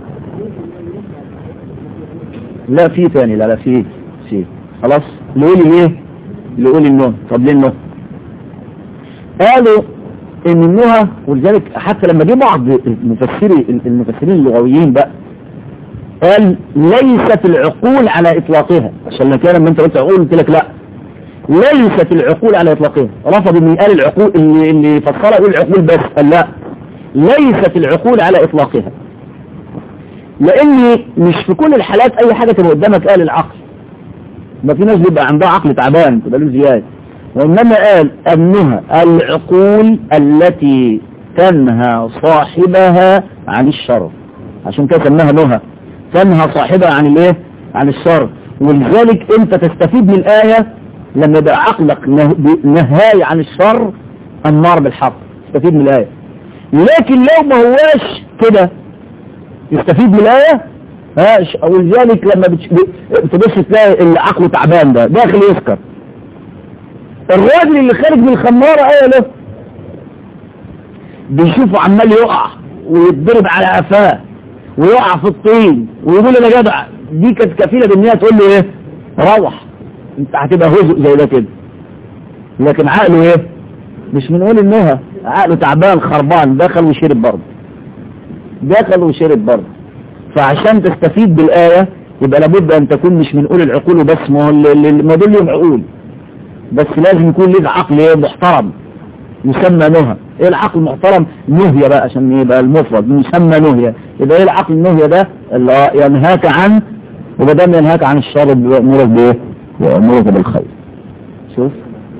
لا في تاني لا لا في في خلاص لقولي ايه لقولي النهى طب ليه النهى قالوا ان النهى ولذلك حتى لما جه بعض المفسرين المفسرين اللغويين بقى قال ليست العقول على اطلاقها عشان كان لما انت قلت عقول قلت لك لا ليست العقول على اطلاقها رفض ان قال العقول اللي اللي فسرها يقول العقول بس قال لا ليست العقول على اطلاقها لان مش في كل الحالات اي حاجة تبقى قدامك قال العقل ما في ناس بيبقى عندها عقل تعبان تبقى له زيادة وانما قال انها العقول التي تنهى صاحبها عن الشر عشان كده سماها نهى تنهى صاحبها عن الايه عن الشر ولذلك انت تستفيد من الآية لما يبقى عقلك نهاية عن الشر النار بالحق تستفيد من الآية لكن لو ما هواش كده يستفيد من الآية هاش ولذلك لما بتبص تلاقي اللي عقله تعبان ده داخل يسكر الراجل اللي خارج من الخمارة ايه له بيشوفه عمال يقع ويتضرب على قفاه ويقع في الطين ويقول انا جدع دي كانت كفيلة بالنية تقول له ايه روح انت هتبقى هزء زي ده كده لكن عقله ايه مش بنقول انها عقله تعبان خربان دخل وشرب برضه دخل وشرب برضه فعشان تستفيد بالآية يبقى لابد ان تكون مش من اولي العقول وبس ما هو ما دول لهم عقول بس لازم يكون ليه عقل ايه محترم يسمى نهى ايه العقل المحترم نهية بقى عشان يبقى المفرد يسمى نهية يبقى ايه العقل النهية ده اللي ينهاك عن وبدام ينهاك عن الشر بيأمرك بايه وأمرك بالخير شوف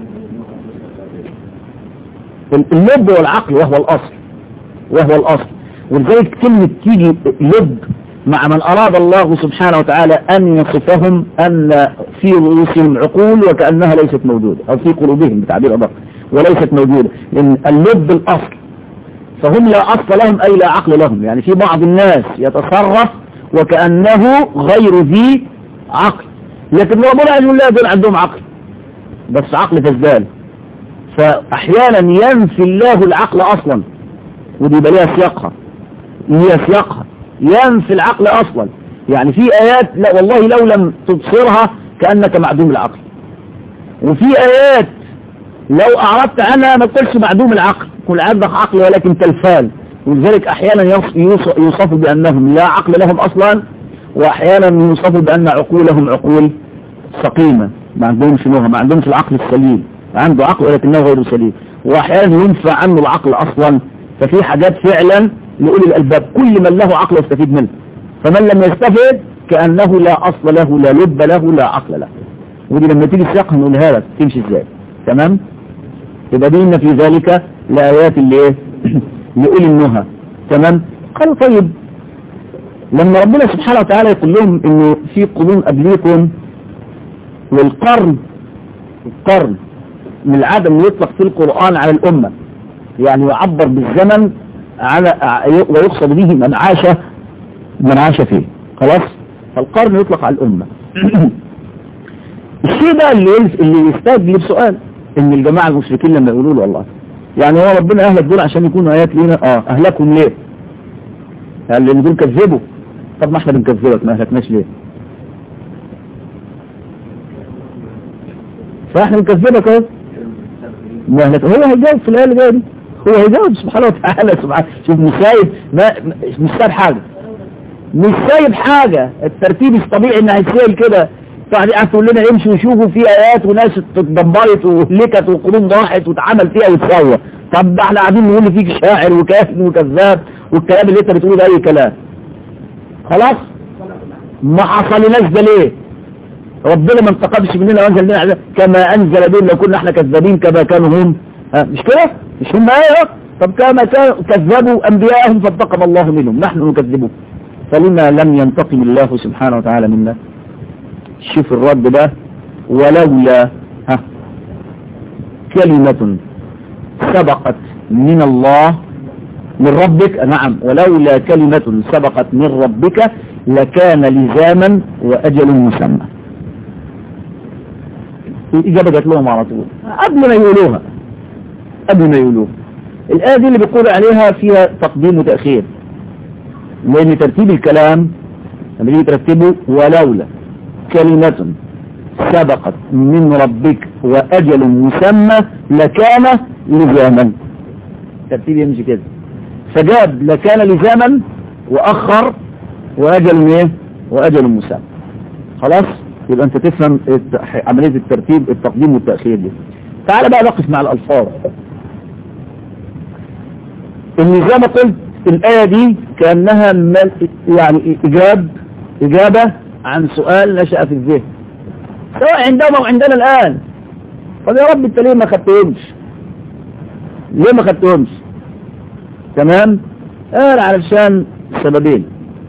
اللب والعقل وهو الأصل وهو الأصل ولذلك كلمة تيجي لب مع من أراد الله سبحانه وتعالى أن يصفهم أن في رؤوسهم عقول وكأنها ليست موجودة أو في قلوبهم بتعبير أدق وليست موجودة لأن اللب الأصل فهم لا أصل لهم أي لا عقل لهم يعني في بعض الناس يتصرف وكأنه غير ذي عقل لكن ربنا قال لا دول عندهم عقل بس عقل فزدان فأحيانا ينفي الله العقل أصلا ودي يبقى ليها سياقها ليها سياقها ينفي العقل أصلا يعني في آيات لا والله لو لم تبصرها كأنك معدوم العقل وفي آيات لو أعرضت عنها ما تقولش معدوم العقل كل عندك عقل ولكن تلفان ولذلك أحيانا يوصف بأنهم لا عقل لهم أصلا وأحيانا يوصف بأن عقولهم عقول سقيمة ما عندهمش نوها ما عندهمش العقل السليم عنده عقل ولكنه غير سليم وأحيانا ينفع عنه العقل أصلا ففي حاجات فعلا لأولي الألباب كل من له عقل يستفيد منه فمن لم يستفيد كأنه لا أصل له لا لب له لا عقل له ودي لما تيجي السياق نقولها لك تمشي ازاي تمام يبقى دي ان في ذلك لآيات اللي ايه لأولي النهى تمام قالوا طيب لما ربنا سبحانه وتعالى يقول لهم انه في قرون قبليكم والقرن القرن من العدم يطلق في القرآن على الأمة يعني يعبر بالزمن على ويقصد به من عاش من عاش فيه خلاص فالقرن يطلق على الأمة الشيء بقى اللي اللي يستجلب سؤال ان الجماعة المشركين لما يقولوا له الله يعني هو ربنا اهلك دول عشان يكونوا ايات لينا اه اهلكهم ليه قال لان دول كذبوا طب ما احنا بنكذبك ما اهلكناش ليه فاحنا بنكذبك اهو ما اهلك هو هيجاوب في الايه اللي جايه دي هو هيجاوب سبحانه وتعالى سبحانه شوف مش سايب ما مش سايب حاجه مش سايب حاجه الترتيب الطبيعي ان هيتسال كده بعد قاعد تقول لنا امشوا وشوفوا في ايات وناس اتدمرت وهلكت وقرون راحت واتعمل فيها وتسوى طب ده احنا قاعدين نقول فيك شاعر وكاهن وكذاب والكلام اللي انت بتقوله ده اي كلام خلاص ما حصلناش ده ليه ربنا ما انتقمش مننا وانزل لنا عذاب كما انزل بهم لو كنا احنا كذابين كما كانوا هم ها مش كده مش هم ايه طب كما كانوا كذبوا انبياءهم فانتقم الله منهم نحن نكذبهم فلما لم ينتقم الله سبحانه وتعالى منا شوف الرد ده ولولا ها كلمة سبقت من الله من ربك نعم ولولا كلمة سبقت من ربك لكان لزاما وأجل مسمى الإجابة جات لهم على طول قبل ما يقولوها قبل ما يقولوها الآية دي اللي بيقول عليها فيها تقديم وتأخير لأن ترتيب الكلام لما يجي ترتبه ولولا كلمة سبقت من ربك وأجل مسمى لكان لزاما ترتيب يمشي كده فجاب لكان لزاما وأخر وأجل ايه وأجل مسمى خلاص يبقى أنت تفهم عملية الترتيب التقديم والتأخير دي تعال بقى نقف مع الألفاظ إن زي ما قلت الآية دي كأنها يعني إجاب إجابة عن سؤال نشأ في الذهن سواء عندهم أو عندنا الآن طب يا رب انت ليه ما خدتهمش ليه ما خدتهمش تمام قال علشان سببين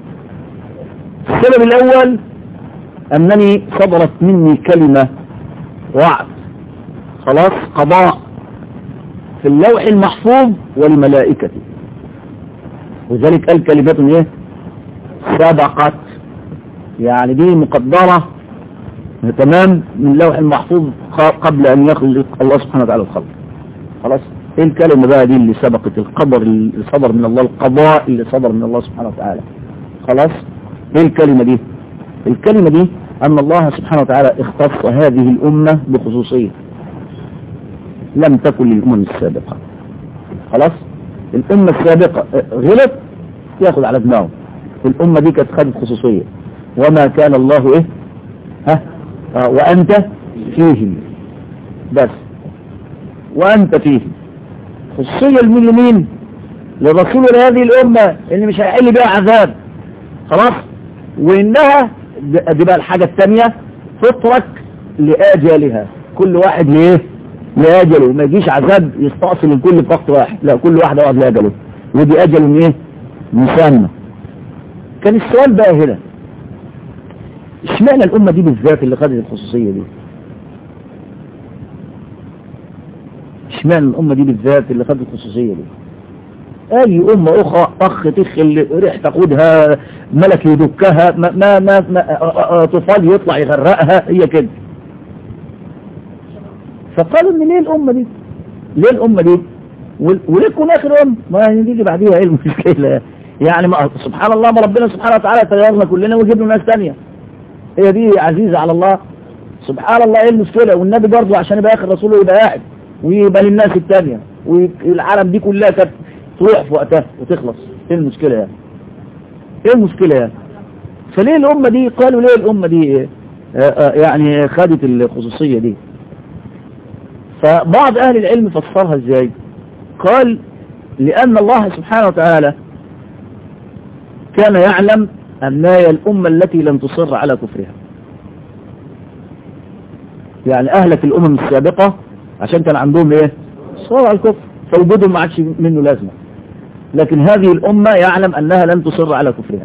السبب الأول أنني صدرت مني كلمة وعد خلاص قضاء في اللوح المحفوظ والملائكة وذلك قال كلمة ايه سبقت يعني دي مقدرة تمام من اللوح المحفوظ قبل أن يخلق الله سبحانه وتعالى الخلق خلاص ايه الكلمة بقى دي اللي سبقت القدر اللي صدر من الله القضاء اللي صدر من الله سبحانه وتعالى خلاص ايه الكلمة دي الكلمة دي أن الله سبحانه وتعالى اختص هذه الأمة بخصوصية لم تكن للأمم السابقة خلاص الأمة السابقة غلط ياخد على دماغه الأمة دي كانت خدت خصوصية وما كان الله ايه ها آه وأنت فيهم بس وأنت فيهم خصوصية لمين لمين للرسول لهذه الأمة اللي مش هيحل بها عذاب خلاص وإنها دي بقى الحاجة الثانية تترك لآجالها كل واحد ليه لآجله ما يجيش عذاب يستأصل الكل في وقت واحد لا كل واحد يقعد لآجله ودي أجل من ايه مسمى كان السؤال بقى هنا اشمعنى الأمة دي بالذات اللي خدت الخصوصية دي اشمعنى الأمة دي بالذات اللي خدت الخصوصية دي أي أمة أخرى أخ تخل ريح تاخدها ملك يدكها ما ما ما, ما طفال يطلع يغرقها هي كده فقالوا ان ليه الأمة دي ليه الأمة دي وليه تكون آخر أم ما يجي بعديها ايه المشكلة يعني ما سبحان الله ما ربنا سبحانه وتعالى طيرنا كلنا وجبنا ناس تانية هي دي عزيزة على الله سبحان الله ايه المشكلة والنبي برضه عشان يبقى آخر رسوله يبقى قاعد ويبقى للناس التانية والعالم دي كلها كانت تروح في وقتها وتخلص ايه المشكلة يعني ايه المشكلة يعني فليه الأمة دي قالوا ليه الأمة دي آآ آآ يعني خدت الخصوصية دي فبعض أهل العلم فسرها ازاي قال لأن الله سبحانه وتعالى كان يعلم أن هي الأمة التي لم تصر على كفرها يعني أهلك الأمم السابقة عشان كان عندهم إيه صار على الكفر فوجودهم ما عادش منه لازمة لكن هذه الأمة يعلم أنها لن تصر على كفرها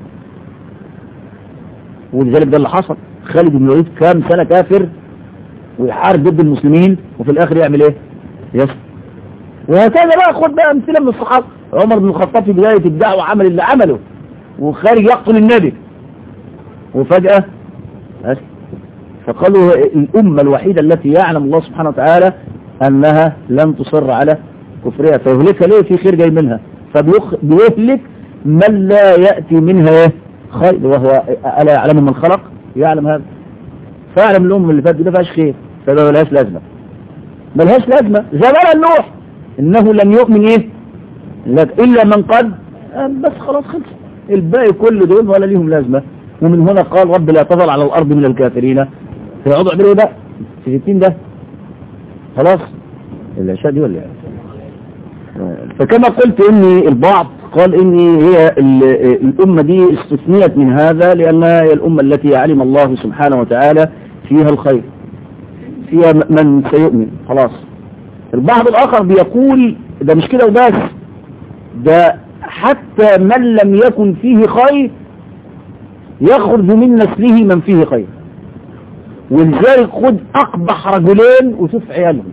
ولذلك ده اللي حصل خالد بن الوليد كام سنة كافر ويحارب ضد المسلمين وفي الآخر يعمل إيه؟ يسر وهكذا بقى خد بقى أمثلة من الصحابة عمر بن الخطاب في بداية الدعوة عمل اللي عمله وخارج يقتل النبي وفجأة أسر فقالوا الأمة الوحيدة التي يعلم الله سبحانه وتعالى أنها لن تصر على كفرها فيهلكها ليه في خير جاي منها فبيهلك من لا يأتي منها خير وهو ألا يعلم من خلق يعلم هذا فاعلم الأمة اللي فاتت ده فيهاش خير فده ملهاش لازمة ملهاش لازمة زمان النوح إنه لم يؤمن إيه لك إلا من قد بس خلاص خلص الباقي كل دول ولا ليهم لازمة ومن هنا قال رب لا تظل على الأرض من الكافرين فيقعدوا يعملوا ده في 60 ده خلاص العشاء دي ولا فكما قلت اني البعض قال اني هي الامة دي استثنيت من هذا لانها هي الامة التي علم الله سبحانه وتعالى فيها الخير فيها من سيؤمن خلاص البعض الاخر بيقول ده مش كده وبس ده حتى من لم يكن فيه خير يخرج من نسله من فيه خير ولذلك خد اقبح رجلين وشوف عيالهم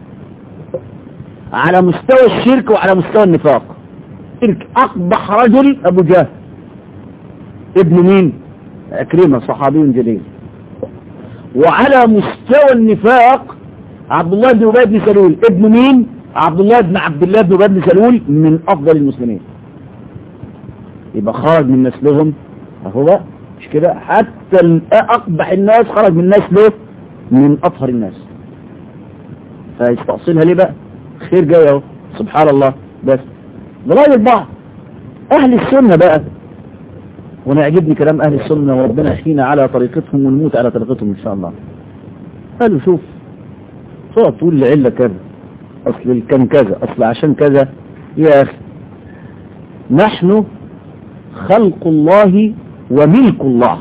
على مستوى الشرك وعلى مستوى النفاق شرك اقبح رجل ابو جهل ابن مين اكرمه صحابي جليل وعلى مستوى النفاق عبد الله بن ابي بن سلول ابن مين عبد الله بن عبد الله بن ابي بن سلول من افضل المسلمين يبقى خرج من نسلهم اهو مش كده حتى اقبح الناس خرج من نسله من اطهر الناس فيستأصلها ليه بقى خير جاي اهو سبحان الله بس برأي البعض اهل السنة بقى وانا يعجبني كلام اهل السنة وربنا يحكينا على طريقتهم ونموت على طريقتهم ان شاء الله قالوا شوف تقعد تقول لعلة كذا اصل كان كذا اصل عشان كذا يا اخي نحن خلق الله وملك الله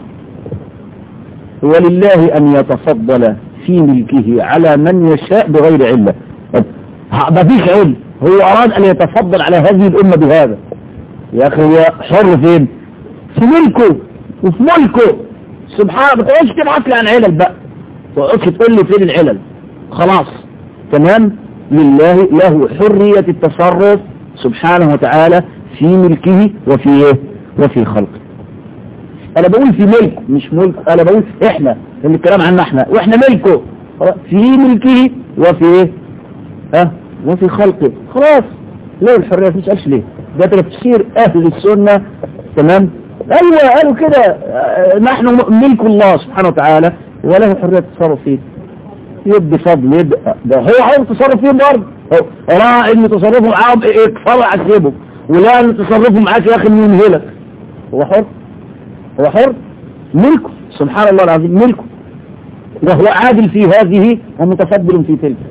ولله ان يتفضل في ملكه على من يشاء بغير علة ما فيش علم هو اراد ان يتفضل على هذه الامة بهذا يا اخي هو حر فين في ملكه وفي ملكه سبحانه ما تقعدش تبعت لي عن علل بقى ما تقعدش تقول لي فين العلل خلاص تمام لله له حرية التصرف سبحانه وتعالى في ملكه وفي ايه وفي خلقه انا بقول في ملك مش ملك انا بقول احنا اللي الكلام عنا احنا واحنا ملكه في ملكه وفي ايه ها وفي خلقه خلاص له الحرية مش قالش ليه ده تفسير اهل السنة تمام ايوه قالوا كده نحن ملك الله سبحانه وتعالى وله حرية التصرف فيه يدي فضل يدي ده هو حر التصرف فيه برضه راى ان تصرفه معاهم اكفر عذبه ولا ان تصرفه معاك يا اخي انه ينهلك هو حر هو حر ملكه سبحان الله العظيم ملكه وهو عادل في هذه ومتفضل في تلك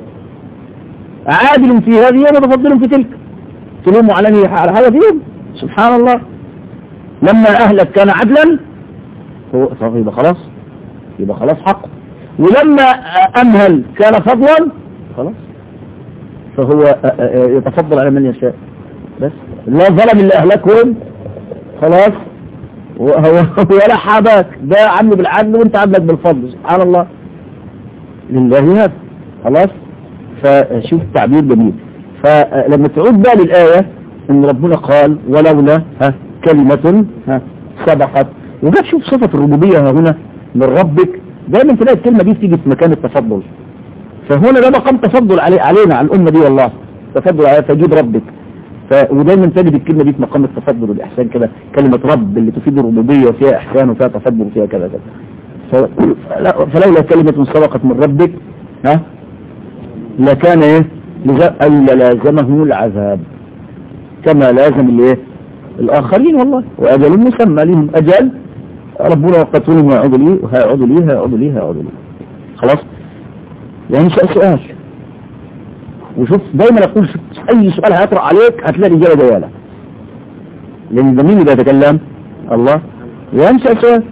عادل في هذه ومتفضل في تلك تلوموا على على هذا فيهم سبحان الله لما أهلك كان عدلا هو يبقى خلاص يبقى خلاص حق ولما أمهل كان فضلا خلاص فهو يتفضل على من يشاء بس لا ظلم اللي أهلكهم خلاص هو ولا حابك ده عمي بالعدل وانت عمك بالفضل سبحان الله لله هذا خلاص فشوف التعبير جميل فلما تعود بقى للآية ان ربنا قال ولولا ها كلمة ها سبقت وجاب شوف صفة الربوبية هنا من ربك دايما تلاقي الكلمة دي تيجي في مكان التفضل فهنا ده مقام تفضل علي علينا على الأمة دي والله تفضل على تجيب ربك ف... ودايما تجد الكلمة دي في مقام التفضل والإحسان كده كلمة رب اللي تفيد الربوبية وفيها إحسان وفيها تفضل وفيها كذا كذا ف... فلولا كلمة سبقت من ربك ها لكان ايه أي لازمه العذاب كما لازم الايه الاخرين والله واجل مسمى لهم اجل ربنا وقتلهم ويعود لي وهيعود لي هيعود لي هيعود لي خلاص يعني سؤال وشوف دايما اقول اي سؤال هيطرأ عليك هتلاقي اجابه جواله لان ده مين اللي بيتكلم الله وينسى سؤال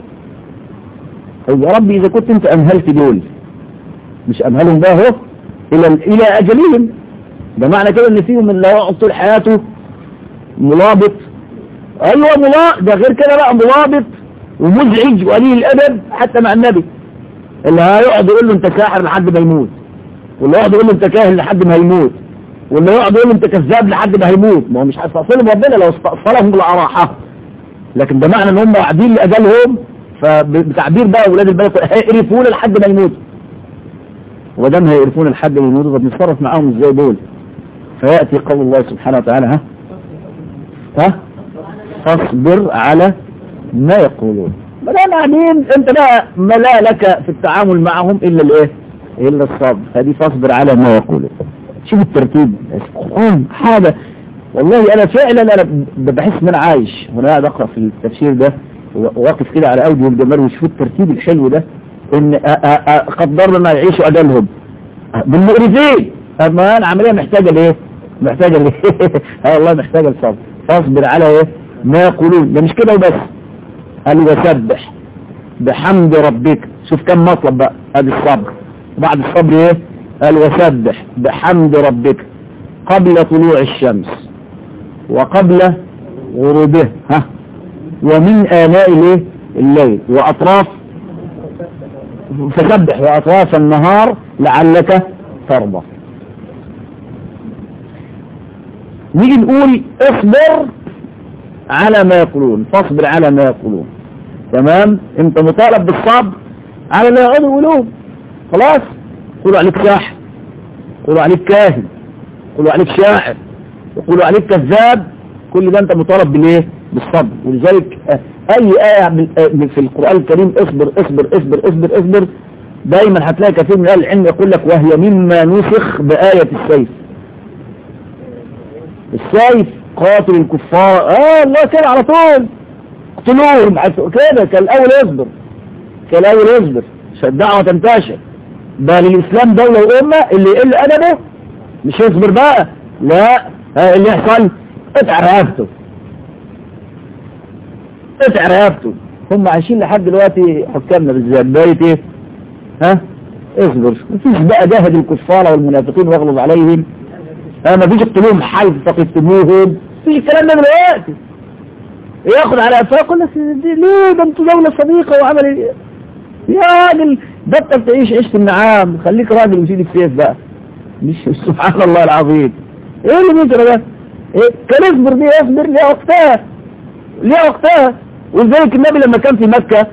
طيب يا ربي اذا كنت انت امهلت دول مش امهلهم بقى اهو الى الى اجلهم ده معنى كده ان فيهم اللي يقعد طول حياته ملابط ايوه ملا ده غير كده بقى ملابط ومزعج وقليل الادب حتى مع النبي اللي هيقعد يقول له انت ساحر لحد ما يموت واللي يقعد يقول له انت كاهن لحد ما يموت واللي يقعد يقول له انت كذاب لحد ما هيموت ما هو مش هيستأصلهم ربنا لو استأصلهم بالأراحة لكن ده معنى ان هم قاعدين لأجلهم فبتعبير بقى اولاد البلد هيقرفون لحد ما يموتوا ودام هيقرفون لحد ما يموتوا فبنتصرف معاهم ازاي دول فيأتي قول الله سبحانه وتعالى ها ها فاصبر على ما يقولون ما دام قاعدين انت بقى ما لا لك في التعامل معهم الا الايه الا الصبر هذه فاصبر على ما يقولون شوف الترتيب القرآن حاجة والله انا فعلا انا بحس ان انا عايش وانا قاعد اقرا في التفسير ده واقف كده على اودي والجمال وشوف الترتيب الحلو ده ان قدرنا ما يعيشوا اجلهم بالمقرفين اما انا عمليه محتاجه لايه محتاجه لايه اه والله محتاجه لصبر فاصبر على ايه ما يقولون ده مش كده وبس قال وسبح بحمد ربك شوف كم مطلب بقى ادي الصبر بعد الصبر ايه قال وسبح بحمد ربك قبل طلوع الشمس وقبل غروبه ها ومن آناء الايه الليل وأطراف فسبح وأطراف النهار لعلك ترضى نيجي نقول اصبر على ما يقولون فاصبر على ما يقولون تمام انت مطالب بالصبر على اللي يقعدوا يقولوه خلاص يقولوا عليك ساحر يقولوا عليك كاهن يقولوا عليك شاعر يقولوا عليك كذاب كل ده انت مطالب بالايه بالصبر ولذلك اي آية في القرآن الكريم اصبر اصبر اصبر اصبر اصبر دايما هتلاقي كثير من اهل العلم يقول لك وهي مما نسخ بآية السيف السيف قاتل الكفار اه الله كده على طول اقتلوهم كده كان الاول اصبر كان الاول اصبر عشان الدعوة تنتشر بل الاسلام دولة وامة اللي يقل ادبه مش يصبر بقى لا اللي يحصل اتع رهبته اتع رهبته هم عايشين لحد دلوقتي حكامنا بالذات بايت ايه ها اصبر مفيش بقى جاهد الكفار والمنافقين واغلظ عليهم ها مفيش اقتلوهم حلف فقتلوهم مفيش الكلام ده دلوقتي ياخد على قفاه يقول لك ليه ده انتوا دولة صديقة وعمل ايه يا راجل بطل تعيش عيشة النعام خليك راجل وشيل السيف بقى مش سبحان الله العظيم ايه اللي بيجرى ده إيه؟ كان اصبر دي اصبر ليه وقتها ليه وقتها ولذلك النبي لما كان في مكة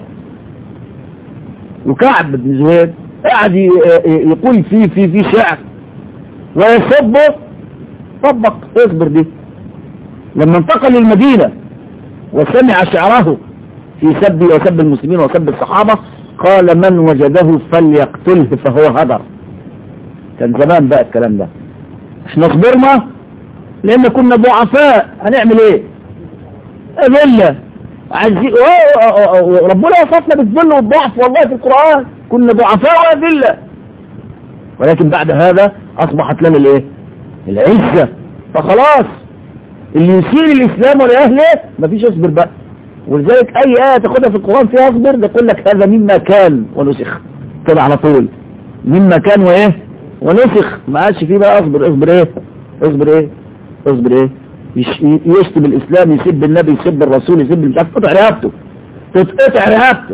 وكعب بن زهير قاعد يقول في في في شعر ويسبه طبق اصبر دي لما انتقل للمدينة وسمع شعره في سب وسب المسلمين وسب الصحابة قال من وجده فليقتله فهو هدر كان زمان بقى الكلام ده احنا صبرنا لان كنا ضعفاء هنعمل ايه اذلة عزي... ربنا وصفنا بالذل والضعف والله في القرآن كنا ضعفاء وأذلة ولكن بعد هذا أصبحت لنا الايه العزة فخلاص اللي يسير الإسلام ولأهله مفيش اصبر بقى ولذلك أي آية تاخدها في القرآن فيها اصبر ده يقول لك هذا مما كان ونسخ كده على طول مما كان وإيه ونسخ ما عادش فيه بقى اصبر اصبر ايه اصبر ايه اصبر ايه يشتم الاسلام يسب النبي يسب الرسول يسب مش عارف تقطع رقبته تتقطع رقبته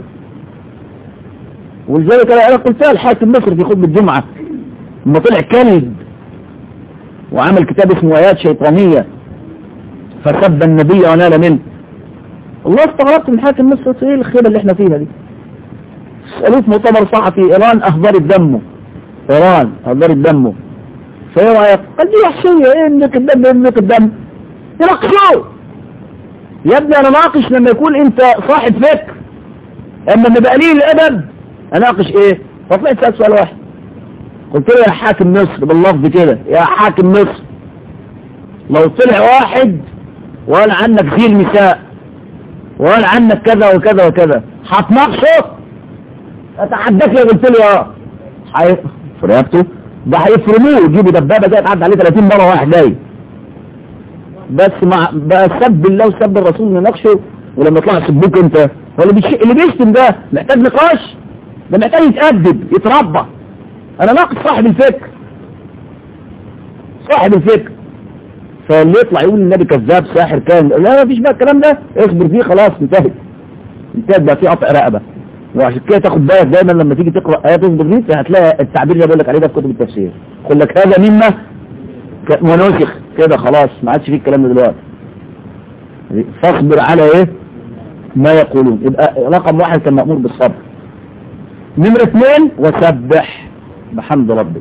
ولذلك انا قلتها الحاكم مصر في خطبه الجمعه لما طلع كلب وعمل كتاب اسمه ايات شيطانيه فسب النبي ونال منه والله استغربت من حاكم مصر ايه الخيبه اللي احنا فيها دي سالوه في مؤتمر صحفي ايران اهدرت دمه ايران اهدرت دمه فايه رايك قال دي وحشيه ايه انك الدم انك الدم يناقشوه يا ابني انا ناقش لما يكون انت صاحب فكر اما لما بقى قليل الادب اناقش ايه فطلعت سأل سؤال واحد قلت له يا حاكم مصر باللفظ كده يا حاكم مصر لو طلع واحد وقال عنك ذي المساء وقال عنك كذا وكذا وكذا هتناقشه اتحداك لو قلت له اه في رقبته ده هيفرموه يجيبوا دبابه كده تعدي عليه 30 مره واحد جاي بس مع بقى سب الله وسب الرسول نناقشه ولما يطلع يسبوك انت هو اللي, بيش... اللي بيشتم ده محتاج نقاش ده محتاج يتأدب يتربى انا ناقص صاحب الفكر صاحب الفكر فاللي يطلع يقول النبي كذاب ساحر كان لا ما فيش بقى الكلام ده اصبر فيه خلاص انتهت انتهت بقى في قطع رقبه وعشان كده تاخد بالك دايما لما تيجي تقرا ايات اصبر فيه هتلاقي التعبير اللي بقول لك عليه ده في كتب التفسير يقول لك هذا مما ك- ونسخ كده خلاص ما عادش فيه الكلام ده دلوقتي فاصبر على ايه ما يقولون يبقى رقم واحد كان مأمور بالصبر نمرة اثنين وسبح بحمد ربك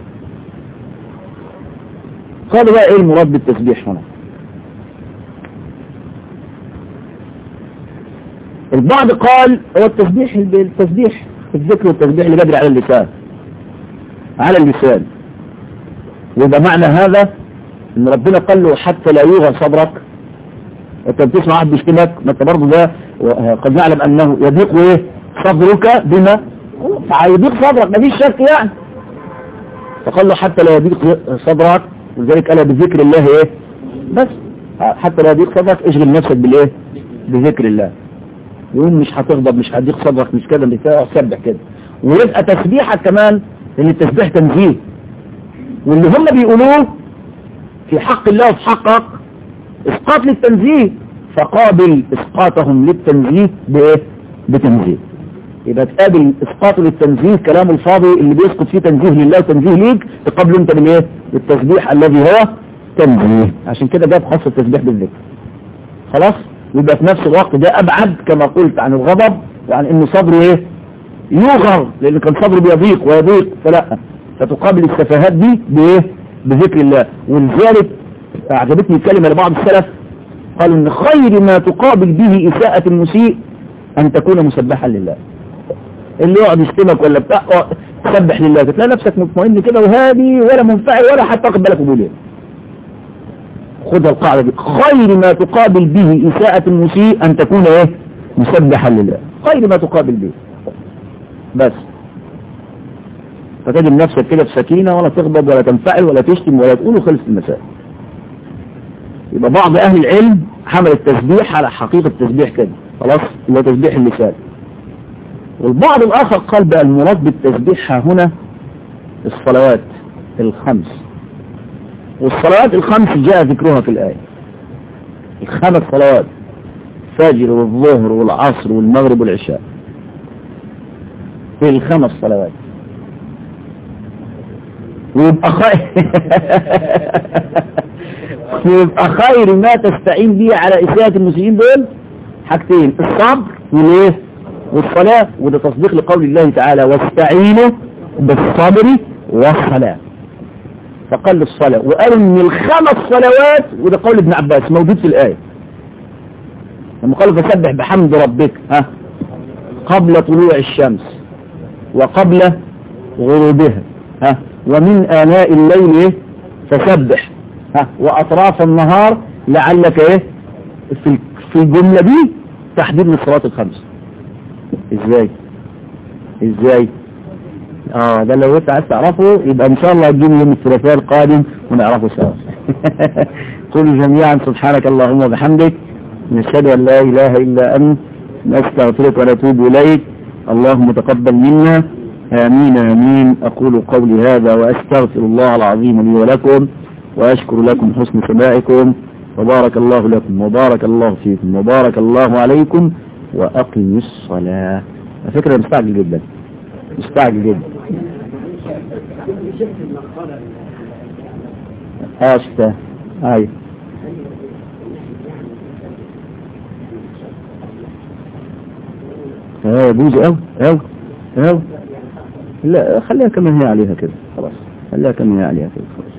قالوا بقى ايه المراد بالتسبيح هنا البعض قال هو التسبيح التسبيح الذكر والتسبيح اللي بجري على اللسان على اللسان ويبقى معنى هذا ان ربنا قال له حتى لا يوغى صدرك انت بتسمع واحد بيشتمك ما انت برضه ده قد نعلم انه يضيق ايه صدرك بما فهيضيق صدرك مفيش شك يعني فقال له حتى لا يضيق صدرك ولذلك قال بذكر الله ايه بس حتى لا يضيق صدرك اشغل نفسك بالايه بذكر الله يقول مش هتغضب مش هيضيق صدرك مش كده بتاع سبح كده ويبقى تسبيحك كمان لان التسبيح تنزيه واللي هم بيقولوه في حق الله وفي حقك اسقاط للتنزيه فقابل اسقاطهم للتنزيه بايه بتنزيه يبقى تقابل اسقاطه للتنزيه كلام الفاضي اللي بيسقط فيه تنزيه لله وتنزيه ليك تقابله انت بالايه بالتسبيح الذي هو تنزيه عشان كده جاب خاص التسبيح بالذكر خلاص يبقى في نفس الوقت ده ابعد كما قلت عن الغضب وعن ان صدره ايه يغر لان كان صدره بيضيق ويضيق فلا فتقابل السفاهات دي بايه بذكر الله ولذلك اعجبتني كلمة لبعض السلف قالوا ان خير ما تقابل به اساءة المسيء ان تكون مسبحا لله اللي يقعد يشتمك ولا بتاع تسبح لله تلاقي نفسك مطمئن كده وهادي ولا منفعل ولا حتى واخد بالك بقول ايه خدها القاعدة دي خير ما تقابل به إساءة المسيء أن تكون إيه مسبحا لله خير ما تقابل به بس فتجد نفسك كده في سكينة ولا تغضب ولا تنفعل ولا تشتم ولا تقول وخلص المسائل يبقى بعض أهل العلم حمل التسبيح على حقيقة التسبيح كده خلاص اللي هو تسبيح اللسان والبعض الآخر قال بقى المراد بالتسبيح هنا الصلوات الخمس والصلوات الخمس جاء ذكرها في الآية الخمس صلوات الفجر والظهر والعصر والمغرب والعشاء في الخمس صلوات ويبقى خير ويبقى خير ما تستعين به على إساءة المسلمين دول حاجتين الصبر والايه والصلاة وده تصديق لقول الله تعالى واستعينوا بالصبر والصلاة فقال الصلاة وقالوا ان الخمس صلوات وده قول ابن عباس موجود في الآية لما قالوا فسبح بحمد ربك ها قبل طلوع الشمس وقبل غروبها ها ومن آناء الليل إيه؟ فسبح ها وأطراف النهار لعلك ايه في في الجملة دي تحديد للصلوات الخمس ازاي ازاي اه ده لو انت عايز تعرفه يبقى ان شاء الله تجيب يوم الثلاثاء القادم ونعرفه سوا قولوا جميعا سبحانك اللهم وبحمدك نشهد ان لا اله الا انت نستغفرك ونتوب اليك اللهم تقبل منا امين امين اقول قولي هذا واستغفر الله العظيم لي ولكم واشكر لكم حسن سماعكم وبارك الله لكم وبارك الله فيكم وبارك الله عليكم واقم الصلاه على فكره مستعجل جدا مستعجل جدا اه شفته ايوه اه يجوز قوي قوي قوي لا خليها كما هي عليها كده خلاص خليها كما هي عليها كده خلاص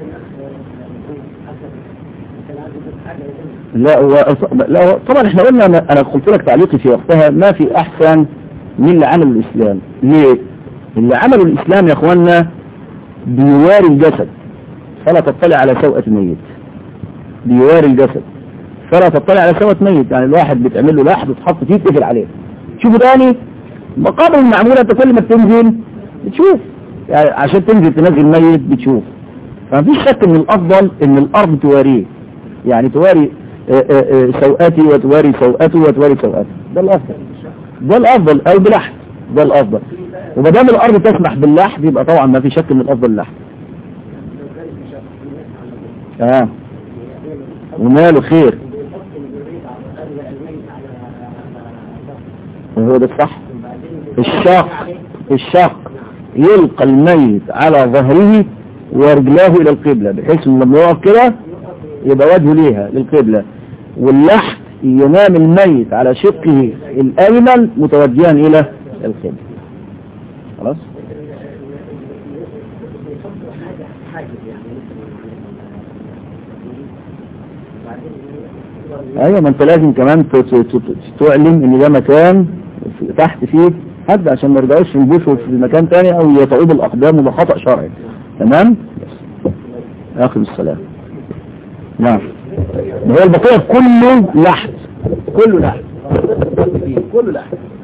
لا هو لا هو طبعا احنا قلنا انا, أنا قلت لك تعليقي في وقتها ما في احسن من اللي عمل الاسلام ليه اللي عملوا الاسلام يا اخوانا بيواري الجسد فلا تطلع على سوءة ميت بيواري الجسد فلا تطلع على سوءة ميت يعني الواحد بتعمل له لحد وتحط فيه تقفل عليه شوفوا تاني مقابل المعمولة انت كل ما بتنزل بتشوف يعني عشان تنزل تنزل ميت بتشوف فمفيش شك ان الافضل ان الارض تواريه يعني تواري سوءاتي وتواري سوءته وتواري سوءته ده الافضل ده الافضل او بلحد ده الافضل وما دام الارض تسمح باللحد يبقى طبعا ما في شك ان الافضل اللحد اه وماله خير وهو ده الصح الشاق الشاق يلقى الميت على ظهره ورجلاه الى القبلة بحيث ان لما يقف كده يبقى وجهه ليها للقبلة واللحد ينام الميت على شقه الايمن متوجها الى القبلة خلاص ايوه ما انت لازم كمان ت- ت- ت- تعلم ان ده مكان تحت فيه حد عشان ما يرجعوش يلبسوا في مكان تاني او يتعود الاقدام وده خطأ شرعي تمام اخر السلام نعم هو البقية كله لحد كله لحد كله لحد